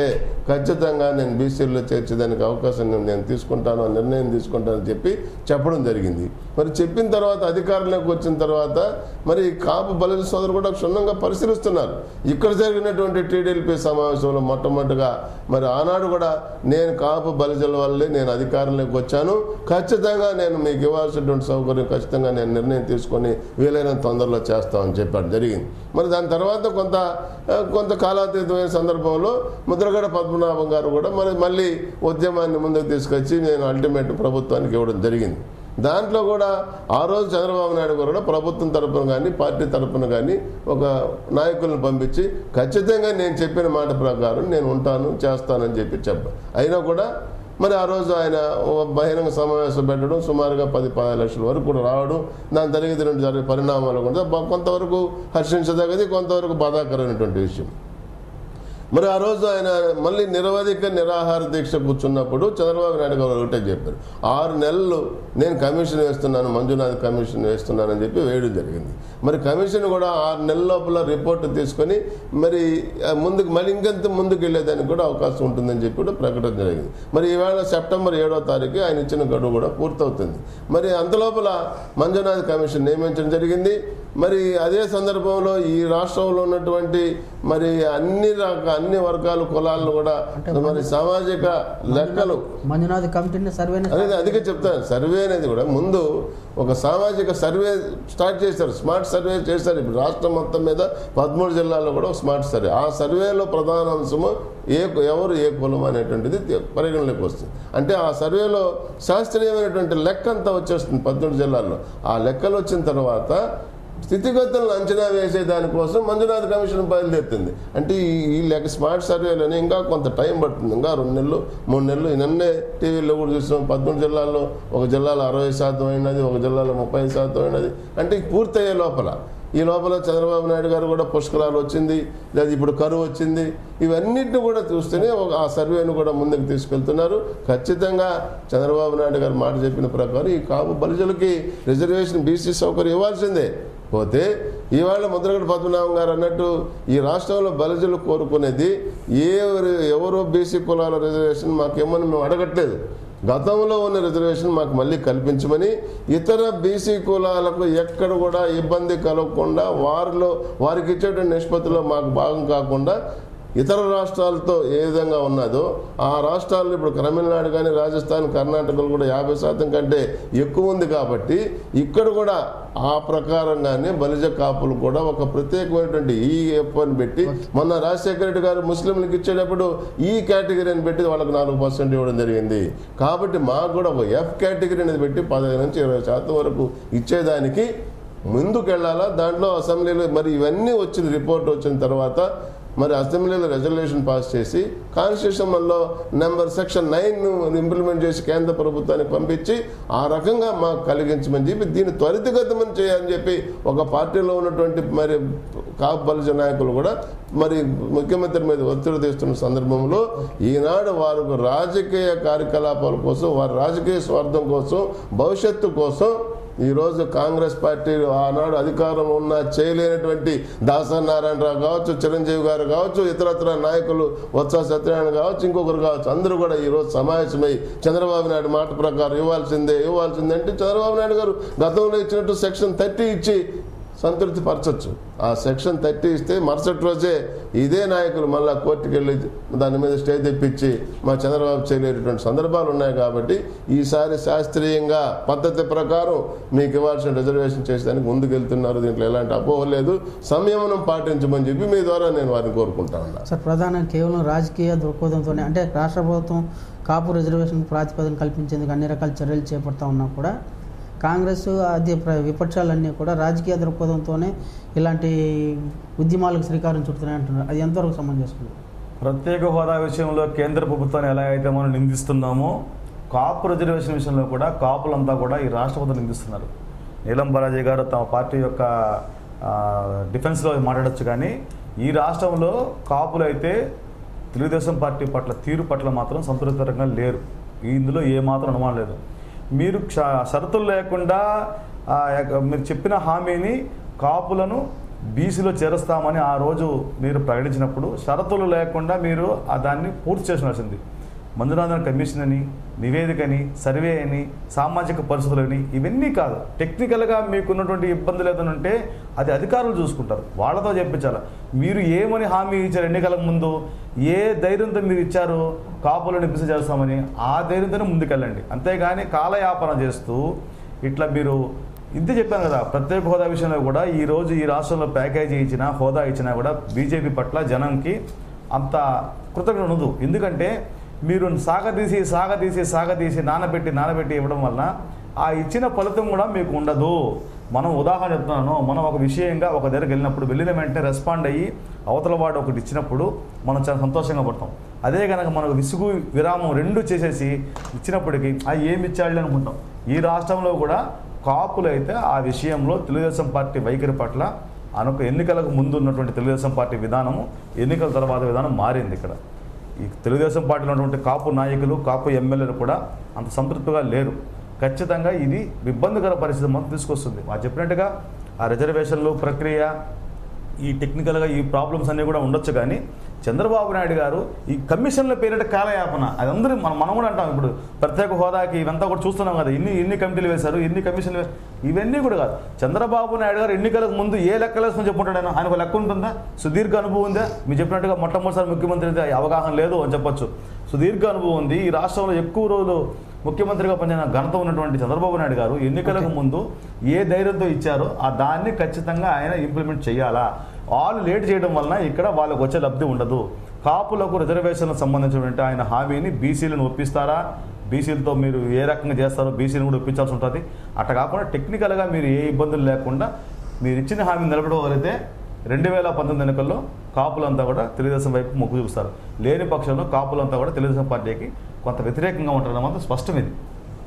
ఖచ్చితంగా నేను బీసీలో చేర్చేదానికి అవకాశం నేను- నేను తీసుకుంటాను ఆ నిర్ణయం తీసుకుంటానని చెప్పి చెప్పడం జరిగింది మరి చెప్పిన తర్వాత అధికారంలోకి వచ్చిన తర్వాత మరి కాపు బలిజ సోదరు కూడా క్షుణ్ణంగా పరిశీలిస్తున్నారు ఇక్కడ జరిగినటువంటి టీడీఎల్పీ సమావేశంలో మొట్టమొదటిగా మరి ఆనాడు కూడా నేను కాపు బలిజల వల్లే నేను అధికారంలోకి వచ్చాను ఖచ్చితంగా నేను మీకు ఇవ్వాల్సినటువంటి సౌకర్యం ఖచ్చితంగా నేను నిర్ణయం తీసుకొని వీలైనంత తొందరలో చేస్తామని చెప్పడం జరిగింది మరి దాని తర్వాత కొంత ఆ, కొంత కాలాతీతమైన సందర్భంలో ముద్రగడ పద్మనాభం గారు కూడా మరి మళ్ళీ ఉద్యమాన్ని ముందుకు తీసుకొచ్చి నేను అల్టిమేట్ ప్రభుత్వానికి ఇవ్వడం జరిగింది దాంట్లో కూడా ఆ రోజు చంద్రబాబు నాయుడు గారు కూడా ప్రభుత్వం తరపున కానీ పార్టీ తరపున కానీ ఒక నాయకులను పంపించి ఖచ్చితంగా నేను చెప్పిన మాట ప్రకారం నేను ఉంటాను చేస్తానని చెప్పి చెప్ప అయినా కూడా మరి ఆ రోజు ఆయన ఒక బహిరంగ సమావేశం పెట్టడం సుమారుగా పది పది లక్షల వరకు కూడా రావడం దాని జరిగిన జరిగే పరిణామాలు కూడా బ- కొంతవరకు హర్షించదగది కొంతవరకు బాధాకరమైనటువంటి విషయం మరి ఆ రోజు ఆయన మళ్ళీ నిరవధిక నిరాహార దీక్ష కూర్చున్నప్పుడు చంద్రబాబు నాయుడు గారు ఒకటే చెప్పారు ఆరు నెలలు నేను కమిషన్ వేస్తున్నాను మంజునాథ్ కమిషన్ వేస్తున్నానని చెప్పి వేయడం జరిగింది మరి కమిషన్ కూడా ఆరు నెలల లోపల రిపోర్ట్ తీసుకొని మరి ఆ, ముందుకు మళ్ళీ ఇంకెంత ముందుకు వెళ్ళేదానికి కూడా అవకాశం ఉంటుందని చెప్పి కూడా ప్రకటన జరిగింది మరి ఈవేళ సెప్టెంబర్ ఏడో తారీఖు ఆయన ఇచ్చిన గడువు కూడా పూర్తవుతుంది మరి అంతలోపల మంజునాథ్ కమిషన్ నియమించడం జరిగింది మరి అదే సందర్భంలో ఈ రాష్ట్రంలో ఉన్నటువంటి మరి అన్ని రక అన్ని వర్గాల కులాలను కూడా మరి సామాజిక లెక్కలు మంజునాథ్ కమిటీని సర్వేని అనేది అదిగే చెప్తాను సర్వే అనేది కూడా ముందు ఒక సామాజిక సర్వే స్టార్ట్ చేశారు స్మార్ట్ సర్వే చేశారు ఇప్పుడు రాష్ట్రం మొత్తం మీద పదమూడు జిల్లాల్లో కూడా ఒక స్మార్ట్ సర్వే ఆ సర్వేలో ప్రధాన అంశము ఏ ఎవరు ఏ కులం అనేటువంటిది తె- పరిగణలోకి వస్తుంది అంటే ఆ సర్వేలో శాస్త్రీయమైనటువంటి లెక్క అంతా వచ్చేస్తుంది పదమూడు జిల్లాల్లో ఆ లెక్కలు వచ్చిన తర్వాత స్థితిగతులను అంచనా వేసే దానికోసం మంజునాథ్ కమిషన్ బయలుదేరుతుంది అంటే ఈ- ఈ లెక్క స్మార్ట్ సర్వేలోనే ఇంకా కొంత టైం పడుతుంది ఇంకా రెండు నెలలు మూడు నెలలు ఈ నిన్నే టీవీలో కూడా చూసాం పదమూడు జిల్లాల్లో ఒక జిల్లాలో అరవై శాతం అయినది ఒక జిల్లాలో ముప్పై శాతం అయినది అంటే ఇది పూర్తయ్యే లోపల ఈ లోపల చంద్రబాబు నాయుడు గారు కూడా పుష్కరాలు వచ్చింది లేదా ఇప్పుడు కరువు వచ్చింది ఇవన్నిటిని కూడా చూస్తేనే ఒక ఆ సర్వేను కూడా ముందుకు తీసుకెళ్తున్నారు ఖచ్చితంగా చంద్రబాబు నాయుడు గారు మాట చెప్పిన ప్రకారం ఈ కాపు బలిజలకి రిజర్వేషన్ బీసీ సౌకర్యం ఇవ్వాల్సిందే పోతే ఇవాళ ముద్రగడ పద్మనాభం గారు అన్నట్టు ఈ రాష్ట్రంలో బలిజలు కోరుకునేది ఏ ఎవరో బీసీ కులాల రిజర్వేషన్ మాకేమని మేము అడగట్లేదు గతంలో ఉన్న రిజర్వేషన్ మాకు మళ్ళీ కల్పించమని ఇతర బీసీ కులాలకు ఎక్కడ కూడా ఇబ్బంది కలగకుండా వారిలో వారికి ఇచ్చేటువంటి నిష్పత్తిలో మాకు భాగం కాకుండా ఇతర రాష్ట్రాలతో ఏ విధంగా ఉన్నదో ఆ రాష్ట్రాల్లో ఇప్పుడు తమిళనాడు కానీ రాజస్థాన్ కర్ణాటకలు కూడా యాభై శాతం కంటే ఎక్కువ ఉంది కాబట్టి ఇక్కడ కూడా ఆ ప్రకారంగానే బలిజ కాపులు కూడా ఒక ప్రత్యేకమైనటువంటి ఈ ఎఫ్ అని పెట్టి మొన్న రాజశేఖర రెడ్డి గారు ముస్లింలకు ఇచ్చేటప్పుడు ఈ కేటగిరీ అని పెట్టి వాళ్ళకి నాలుగు పర్సెంట్ ఇవ్వడం జరిగింది కాబట్టి మాకు కూడా ఒక ఎఫ్ కేటగిరీ అనేది పెట్టి పదహైదు నుంచి ఇరవై శాతం వరకు ఇచ్చేదానికి ముందుకు వెళ్ళాలా దాంట్లో అసెంబ్లీలో మరి ఇవన్నీ వచ్చిన రిపోర్ట్ వచ్చిన తర్వాత మరి అసెంబ్లీలో రెజల్యూషన్ పాస్ చేసి కాన్స్టిట్యూషన్లో నెంబర్ సెక్షన్ నైన్ ఇంప్లిమెంట్ చేసి కేంద్ర ప్రభుత్వానికి పంపించి ఆ రకంగా మాకు కలిగించమని చెప్పి దీన్ని త్వరితగతమని చేయాలని చెప్పి ఒక పార్టీలో ఉన్నటువంటి మరి కాపు బలిజ నాయకులు కూడా మరి ముఖ్యమంత్రి మీద ఒత్తిడి తెస్తున్న సందర్భంలో ఈనాడు వారు రాజకీయ కార్యకలాపాల కోసం వారి రాజకీయ స్వార్థం కోసం భవిష్యత్తు కోసం ఈరోజు కాంగ్రెస్ పార్టీ ఆనాడు అధికారంలో ఉన్న చేయలేనటువంటి దాసనారాయణరావు కావచ్చు చిరంజీవి గారు కావచ్చు ఇతరత్ర నాయకులు వత్స సత్యనారాయణ కావచ్చు ఇంకొకరు కావచ్చు అందరూ కూడా ఈరోజు సమావేశమై చంద్రబాబు నాయుడు మాట ప్రకారం ఇవ్వాల్సిందే ఇవ్వాల్సిందే అంటే చంద్రబాబు నాయుడు గారు గతంలో ఇచ్చినట్టు సెక్షన్ థర్టీ ఇచ్చి సంతృప్తి పరచొచ్చు ఆ సెక్షన్ థర్టీ ఇస్తే మరుసటి రోజే ఇదే నాయకులు మళ్ళా కోర్టుకు వెళ్ళి దాని మీద స్టే తెప్పించి మా చంద్రబాబు చేయలేటువంటి సందర్భాలు ఉన్నాయి కాబట్టి ఈసారి శాస్త్రీయంగా పద్ధతి ప్రకారం మీకు ఇవ్వాల్సిన రిజర్వేషన్ చేసేదానికి ముందుకెళ్తున్నారు దీంట్లో ఎలాంటి అపోహ లేదు సంయమనం పాటించమని చెప్పి మీ ద్వారా నేను వారిని కోరుకుంటా ఉన్నా సార్ ప్రధానంగా కేవలం రాజకీయ దృక్పథంతోనే అంటే రాష్ట్ర ప్రభుత్వం కాపు రిజర్వేషన్ ప్రాతిపదికన కల్పించేందుకు అన్ని రకాల చర్యలు చేపడతా ఉన్నా కూడా కాంగ్రెస్ అదే ప్ర- విపక్షాలన్నీ కూడా రాజకీయ దృక్పథంతోనే ఇలాంటి ఉద్యమాలకు శ్రీకారం చుడుతున్నాయి అంటున్నారు అది ఎంతవరకు సమంజసం ప్రత్యేక హోదా విషయంలో కేంద్ర ప్రభుత్వాన్ని ఎలా అయితే మనం నిందిస్తున్నామో కాపు రిజర్వేషన్ విషయంలో కూడా కాపులంతా కూడా ఈ రాష్ట్ర ప్రభుత్వం నిందిస్తున్నారు నీలం బాలాజీ గారు తమ పార్టీ యొక్క ఆ, డిఫెన్స్లో మాట్లాడొచ్చు కానీ ఈ రాష్ట్రంలో కాపులు అయితే తెలుగుదేశం పార్టీ పట్ల తీరు పట్ల మాత్రం సంతృప్తికరంగా లేరు ఇందులో ఏమాత్రం అనుమానం లేదు మీరు క్ష- షరతులు లేకుండా ఆ, యొక్క- మీరు చెప్పిన హామీని కాపులను బీసీలో చేరుస్తామని ఆ రోజు మీరు ప్రకటించినప్పుడు షరతులు లేకుండా మీరు ఆ దాన్ని పూర్తి చేసినాల్సింది మంజునాథన్ కమిషన్ అని నివేదికని సర్వే అని సామాజిక పరిస్థితులని ఇవన్నీ కాదు టెక్నికల్గా మీకున్నటువంటి ఇబ్బందులు ఏదైనా ఉంటే అది అధికారులు చూసుకుంటారు వాళ్ళతో చెప్పించాలి మీరు ఏమని హామీ ఇచ్చారు ఎన్నికలకు ముందు ఏ ధైర్యంతో మీరు ఇచ్చారు కాపులను బిసి చేస్తామని ఆ ధైర్యంతోనే ముందుకెళ్ళండి అంతేగాని కాలయాపన చేస్తూ ఇట్లా మీరు ఇంతే చెప్పాను కదా ప్రత్యేక హోదా విషయంలో కూడా ఈ రోజు ఈ రాష్ట్రంలో ప్యాకేజీ ఇచ్చినా హోదా ఇచ్చినా కూడా బీజేపీ పట్ల జనంకి అంత కృతజ్ఞత ఉండదు ఎందుకంటే మీరు సాగదీసి సాగదీసి సాగదీసి నానబెట్టి నానబెట్టి ఇవ్వడం వలన ఆ ఇచ్చిన ఫలితం కూడా మీకు ఉండదు మనం ఉదాహరణ చెప్తున్నాను మనం ఒక విషయంగా ఒక దగ్గరికి వెళ్ళినప్పుడు వెళ్ళిన వెంటనే రెస్పాండ్ అయ్యి అవతల వాడు ఒకటి ఇచ్చినప్పుడు మనం చాలా సంతోషంగా పడతాం అదే కనుక మనకు విసుగు విరామం రెండు చేసేసి ఇచ్చినప్పటికీ ఆ ఏమి ఇచ్చాడు అనుకుంటాం ఈ రాష్ట్రంలో కూడా కాపులు అయితే ఆ విషయంలో తెలుగుదేశం పార్టీ వైఖరి పట్ల అనుక ఎన్నికలకు ముందు ఉన్నటువంటి తెలుగుదేశం పార్టీ విధానము ఎన్నికల తర్వాత విధానం మారింది ఇక్కడ ఈ తెలుగుదేశం పార్టీలో ఉన్నటువంటి కాపు నాయకులు కాపు ఎమ్మెల్యేలు కూడా అంత సంతృప్తిగా లేరు ఖచ్చితంగా ఇది ఇబ్బందికర పరిస్థితి మనం తీసుకొస్తుంది వాళ్ళు చెప్పినట్టుగా ఆ రిజర్వేషన్లు ప్రక్రియ ఈ టెక్నికల్గా ఈ ప్రాబ్లమ్స్ అన్నీ కూడా ఉండొచ్చు కానీ చంద్రబాబు నాయుడు గారు ఈ కమిషన్ల పేరిట కాలయాపన అది అందరూ మనం మనం కూడా అంటాం ఇప్పుడు ప్రత్యేక హోదాకి ఇవంతా కూడా చూస్తున్నాం కదా ఇన్ని ఎన్ని కమిటీలు వేశారు ఎన్ని కమిషన్లు వే- ఇవన్నీ కూడా కాదు చంద్రబాబు నాయుడు గారు ఎన్నికలకు ముందు ఏ లెక్కలు వేసుకొని చెప్పుకుంటాడు ఆయన ఆయనకు లెక్క ఉంటుందా సుదీర్ఘ అనుభవం ఉందా మీరు చెప్పినట్టుగా మొట్టమొదటిసారి ముఖ్యమంత్రి అయితే అవగాహన లేదు అని చెప్పొచ్చు సుదీర్ఘ అనుభవం ఉంది ఈ రాష్ట్రంలో ఎక్కువ రోజులు ముఖ్యమంత్రిగా పనిచేసిన ఘనత ఉన్నటువంటి చంద్రబాబు నాయుడు గారు ఎన్నికలకు ముందు ఏ ధైర్యంతో ఇచ్చారో ఆ దాన్ని ఖచ్చితంగా ఆయన ఇంప్లిమెంట్ చేయాలా వాళ్ళు లేట్ చేయడం వలన ఇక్కడ వాళ్ళకు వచ్చే లబ్ధి ఉండదు కాపులకు రిజర్వేషన్లకు సంబంధించినటువంటి ఆయన హామీని బీసీలను ఒప్పిస్తారా బీసీలతో మీరు ఏ రకంగా చేస్తారో బీసీని కూడా ఒప్పించాల్సి ఉంటుంది అట్లా కాకుండా టెక్నికల్గా మీరు ఏ ఇబ్బందులు లేకుండా మీరు ఇచ్చిన హామీ నిలబడగలిగితే రెండు వేల పంతొమ్మిది ఎన్నికల్లో కాపులంతా కూడా తెలుగుదేశం వైపు మొగ్గు చూపిస్తారు లేని పక్షంలో కాపులంతా కూడా తెలుగుదేశం పార్టీకి కొంత వ్యతిరేకంగా ఉంటారన్న మాత్రం స్పష్టం ఇది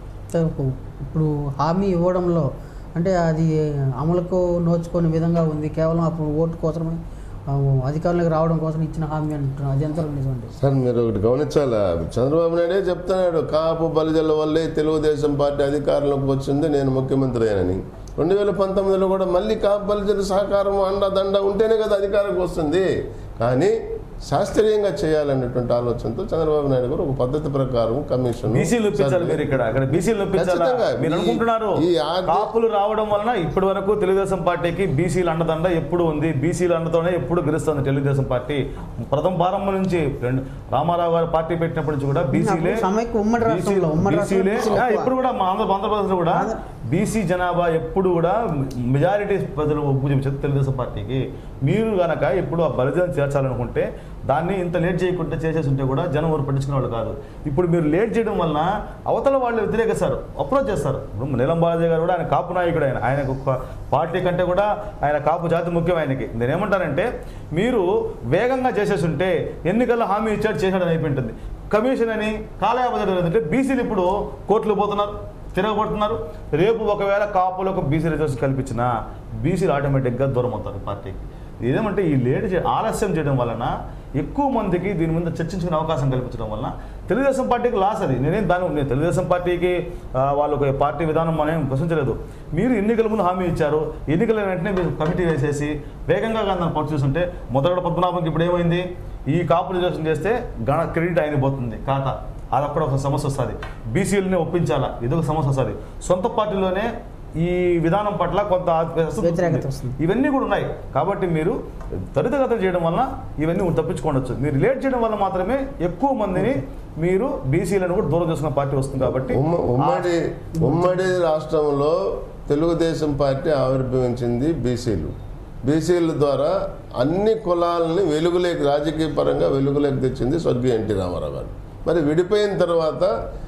ఇప్పుడు హామీ ఇవ్వడంలో అంటే అది అమలుకు నోచుకునే విధంగా ఉంది కేవలం అప్పుడు ఓటు కోసమే ఆ, అధికారంలోకి రావడం కోసం ఇచ్చిన హామీ అంటున్నారు అది ఎంతవరకు నిజమండి సార్ మీరు ఒకటి గమనించాలా చంద్రబాబు నాయుడే చెప్తున్నాడు కాపు బలిజల వల్లే తెలుగుదేశం పార్టీ అధికారంలోకి వచ్చింది నేను ముఖ్యమంత్రి అయ్యానని రెండు వేల పంతొమ్మిదిలో కూడా మళ్ళీ కాపు బలిజల సహకారం అండ దండ ఉంటేనే కదా అధికారంకి వస్తుంది కానీ శాస్త్రీయంగా చేయాలనేటువంటి ఆలోచనతో చంద్రబాబు నాయుడు గారు ఒక పద్ధతి ప్రకారం కమిషన్ బీసీలు ఒప్పించాలి మీరు ఇక్కడ అక్కడ బీసీలు ఒప్పించాలా ఖచ్చితంగా. మీరు ఈ- అనుకుంటున్నారు ఈ ఆర్థిక- కాపులు రావడం వలన ఇప్పటి వరకు తెలుగుదేశం పార్టీకి బీసీలు అండదండ ఎప్పుడు ఉంది బీసీలు అండతోనే ఎప్పుడు గెలుస్తుంది తెలుగుదేశం పార్టీ ప్రథమ ప్రారంభం నుంచి రెండు రామారావు గారు పార్టీ పెట్టినప్పటి నుంచి కూడా బీసీలే అప్పుడు సమైక్య ఉమ్మడి రాష్ట్రంలో, ఉమ్మడి రాష్ట్రంలో బీసీలే బీసీలు ఎక్కువ. ఇప్పుడు కూడా మా ఆంధ్ర ఆంధ్రప్రదేశ్లో కూడా ఆంధ్ర- బీసీ జనాభా ఎప్పుడు కూడా మెజారిటీ ప్రజలు ఒప్పు చూపించారు తెలుగుదేశం పార్టీకి మీరు గనక ఇప్పుడు ఆ బలిదానం చేర్చాలనుకుంటే దాన్ని ఇంత లేట్ చేయకుండా చేసేసి ఉంటే కూడా జనం ఎవరు పట్టించుకునే వాళ్ళు కాదు ఇప్పుడు మీరు లేట్ చేయడం వలన అవతల వాళ్ళు వ్యతిరేకిస్తారు అప్రోచ్ చేస్తారు ఇప్పుడు నీలం బాలాజీ గారు కూడా ఆయన కాపు నాయకుడు ఆయన ఆయనకు ఒక పార్టీ కంటే కూడా ఆయన కాపు జాతి ముఖ్యం ఆయనకి నేనేమంటానంటే మీరు వేగంగా చేసేసి ఉంటే ఎన్నికల్లో హామీ ఇచ్చాడు చేశాడని అయిపోయింటుంది కమిషన్ అని కాలయాపన అంటే బీసీలు ఇప్పుడు కోర్టులు పోతున్నారు తిరగబడుతున్నారు రేపు ఒకవేళ కాపులకు బీసీ రిజర్వేషన్ కల్పించిన బీసీలు ఆటోమేటిక్గా దూరం అవుతారు పార్టీకి ఏదేమంటే ఈ లేట్ చే ఆలస్యం చేయడం వలన ఎక్కువ మందికి దీని మీద చర్చించుకునే అవకాశం కల్పించడం వలన తెలుగుదేశం పార్టీకి లాస్ అది నేనేం దాని నేను తెలుగుదేశం పార్టీకి ఆ, వాళ్ళకు పార్టీ విధానం మనం ప్రశ్నించలేదు మీరు ఎన్నికల ముందు హామీ ఇచ్చారు ఎన్నికల వెంటనే మీరు కమిటీ వేసేసి వేగంగా కానీ దాన్ని పట్టు చూస్తుంటే మొదట పద్మనాభంకి ఇప్పుడు ఏమైంది ఈ కాపు రిజర్వేషన్ చేస్తే గణ క్రెడిట్ ఆయన పోతుంది ఖాతా అది అక్కడ ఒక సమస్య వస్తుంది బీసీలని ఒప్పించాలా ఇదొక సమస్య వస్తుంది సొంత పార్టీలోనే ఈ విధానం పట్ల కొంత అసంతృప్తి వ్యతిరేకత ఉంది. వస్తుంది. ఇవన్నీ కూడా ఉన్నాయి కాబట్టి మీరు త్వరితగతం చేయడం వల్ల ఇవన్నీ తప్పించుకోవచ్చు మీరు లేట్ చేయడం వల్ల మాత్రమే ఎక్కువ మందిని మీరు బీసీలను కూడా దూరం చేసుకున్న పార్టీ వస్తుంది కాబట్టి ఉమ్మ- ఉమ్మడి ఉమ్మడి రాష్ట్రంలో తెలుగుదేశం పార్టీ ఆవిర్భవించింది బీసీలు బీసీల ద్వారా అన్ని కులాలని వెలుగులేకి రాజకీయ పరంగా వెలుగులోకి తెచ్చింది స్వర్గీయ ఎన్టీ రామారావు గారు మరి విడిపోయిన తర్వాత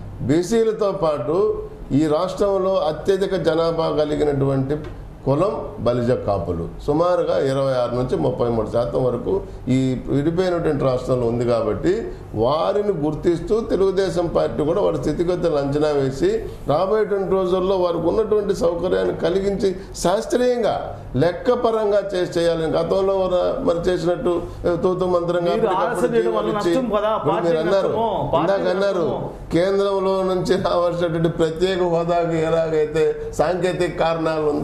బీసీలతో పాటు ఈ రాష్ట్రంలో అత్యధిక జనాభా కలిగినటువంటి కులం బలిజ కాపులు సుమారుగా ఇరవై ఆరు నుంచి ముప్పై మూడు శాతం వరకు ఈ విడిపోయినటువంటి రాష్ట్రంలో ఉంది కాబట్టి వారిని గుర్తిస్తూ తెలుగుదేశం పార్టీ కూడా వారి స్థితిగతులను అంచనా వేసి రాబోయేటువంటి రోజుల్లో వారికి ఉన్నటువంటి సౌకర్యాన్ని కలిగించి శాస్త్రీయంగా లెక్కపరంగా చేసి చేయాలని గతంలో వారు మరి చేసినట్టు ఏ, తూతు మంత్రంగా మీరు అప్పటికప్పుడు ఆలస్యం చేయడం వల్ల జీవోలు ఇచ్చి, నష్టం కదా, ఇప్పుడు పార్టీ మీరు అన్నారు నష్టము, పార్టీ ఇందాక అన్నారు నష్టము. కేంద్రంలో నుంచి రావాల్సినటువంటి ప్రత్యేక హోదాకి ఎలాగైతే సాంకేతిక కారణాలు ఉందో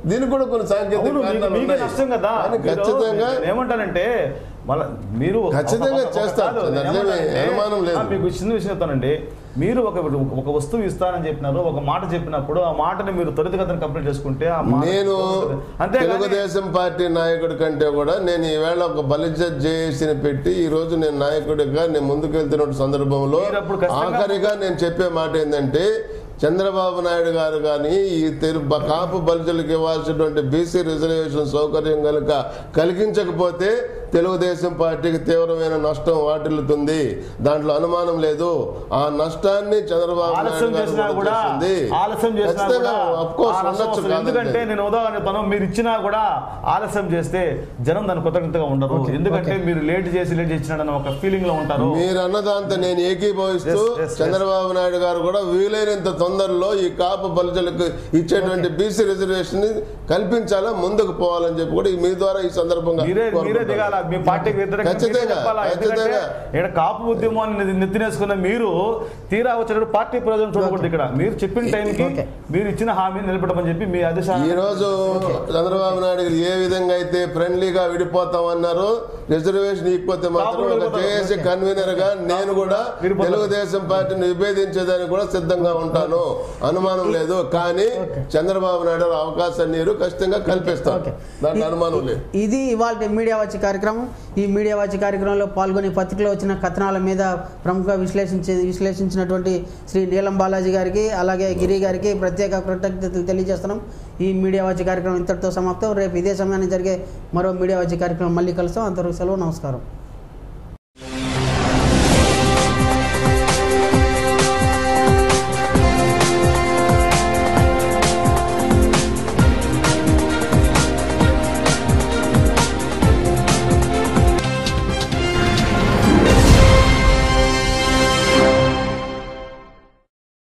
దీనికి కూడా కొన్ని సాంకేతిక అవును, మీకు- కారణాలు మీకే ఉన్నాయి. నష్టం కదా కానీ మీరు- ఖచ్చితంగా నేను ఏమంటానంటే మళ్ళా మీరు ఒక- ఖచ్చితంగా ఒక- ఒక- చేస్తారు. కాదు, నేను దాంట్లో ఏమీ ఏమంటానంటే, అనుమానం లేదు. ఆ, మీకు చిన్న విషయం చెప్తానండి మీరు ఒక ఒక వస్తువు ఇస్తానని చెప్పినారు ఒక మాట చెప్పినప్పుడు ఆ మాటని మీరు త్వరితగతిన కంప్లీట్ చేసుకుంటే ఆ మాట నేను అంతే తెలుగుదేశం పార్టీ నాయకుడి కంటే కూడా నేను ఈవేళ ఒక బలిజ జేఏసీని పెట్టి ఈ రోజు నేను నాయకుడిగా నేను ముందుకెళ్తున్న సందర్భంలో మీరు అప్పుడు ఖచ్చితంగా- ఆఖరిగా నేను చెప్పే మాట ఏంటంటే చంద్రబాబు నాయుడు గారు కానీ ఈ తెలు బ- కాపు బలిజలకు ఇవ్వాల్సినటువంటి బీసీ రిజర్వేషన్ సౌకర్యం కనుక కలిగించకపోతే తెలుగుదేశం పార్టీకి తీవ్రమైన నష్టం వాటిల్లుతుంది దాంట్లో అనుమానం లేదు ఆ నష్టాన్ని చంద్రబాబు ఆలస్యం నాయుడు గారు చేసినా కూడా గుర్తిస్తుంది. ఆలస్యం చేసినా ఖచ్చితంగా, కూడా of course, ఆ నష్టం ఉండొచ్చు వస్తుంది. కాదండి. ఎందుకంటే నేను ఉదాహరణ చెప్తాను మీరు ఇచ్చినా కూడా ఆలస్యం చేస్తే జనం దాని కృతజ్ఞతగా ఉండరు Okay, ఎందుకంటే okay. మీరు లేట్ చేసి లేట్ చేసినాడన్న ఒక ఫీలింగ్ లో ఉంటారు మీరు అన్నదాంతో నేను ఏకీభవిస్తూ Yes, yes, yes. Chandrababu Naidu గారు కూడా వీలైనంత తొందరలో ఈ కాపు బలిజలకు ఇచ్చేటువంటి బీసీ రిజర్వేషన్ ని కల్పించాలా ముందుకు పోవాలని చెప్పి కూడా ఈ మీ ద్వారా ఈ సందర్భంగా మీరే మీరే కోరుకుంటున్నాను. దిగాల మీ పార్టీకి వ్యతిరేకంగా మీరే ఖచ్చితంగా, చెప్పాలా? ఎందుకంటే ఖచ్చితంగా. ఇక్కడ కాపు ఉద్యమాన్ని నెత్తినేసుకున్న మీరు తీరా వచ్చినప్పుడు పార్టీ ప్రజలను చూడకూడదు ఇక్కడ మీరు చెప్పిన టైంకి Okay. మీరు ఇచ్చిన హామీని నిలబెట్టమని చెప్పి మీ ఈ ఆదేశాలు రోజు చంద్రబాబు నాయుడు గారు ఏ విధంగా అయితే ఫ్రెండ్లీగా విడిపోతామన్నారు రిజర్వేషన్ ఇకపోతే మాత్రం ఒక విడిపోతాం. జేఏసీ కన్వీనర్ గా నేను కూడా విడిపోతాం. తెలుగుదేశం పార్టీని విభేదించేదానికి కూడా సిద్ధంగా ఉంటాను అనుమానం లేదు కానీ చంద్రబాబు నాయుడు గారు అవకాశం నీరు ఖచ్చితంగా కల్పిస్తాను ఓకే. దాంట్లో అనుమానం లేదు ఇది ఇవాళ మీడియా వచ్చే కార్యక్రమం ఈ మీడియా వచ్చే కార్యక్రమంలో పాల్గొని పత్రికలో వచ్చిన కథనాల మీద ప్రముఖ విశ్లేషించి విశ్లేషించినటువంటి శ్రీ నీలం బాలాజీ గారికి అలాగే గిరి గారికి ప్రత్యేక కృతజ్ఞతలు తెలియజేస్తున్నాం ఈ మీడియా వచ్చే కార్యక్రమం ఇంతటితో సమాప్తం రేపు ఇదే సమయానికి జరిగే మరో మీడియా వచ్చే కార్యక్రమం మళ్ళీ కలుస్తాం అంతవరకు సెలవు నమస్కారం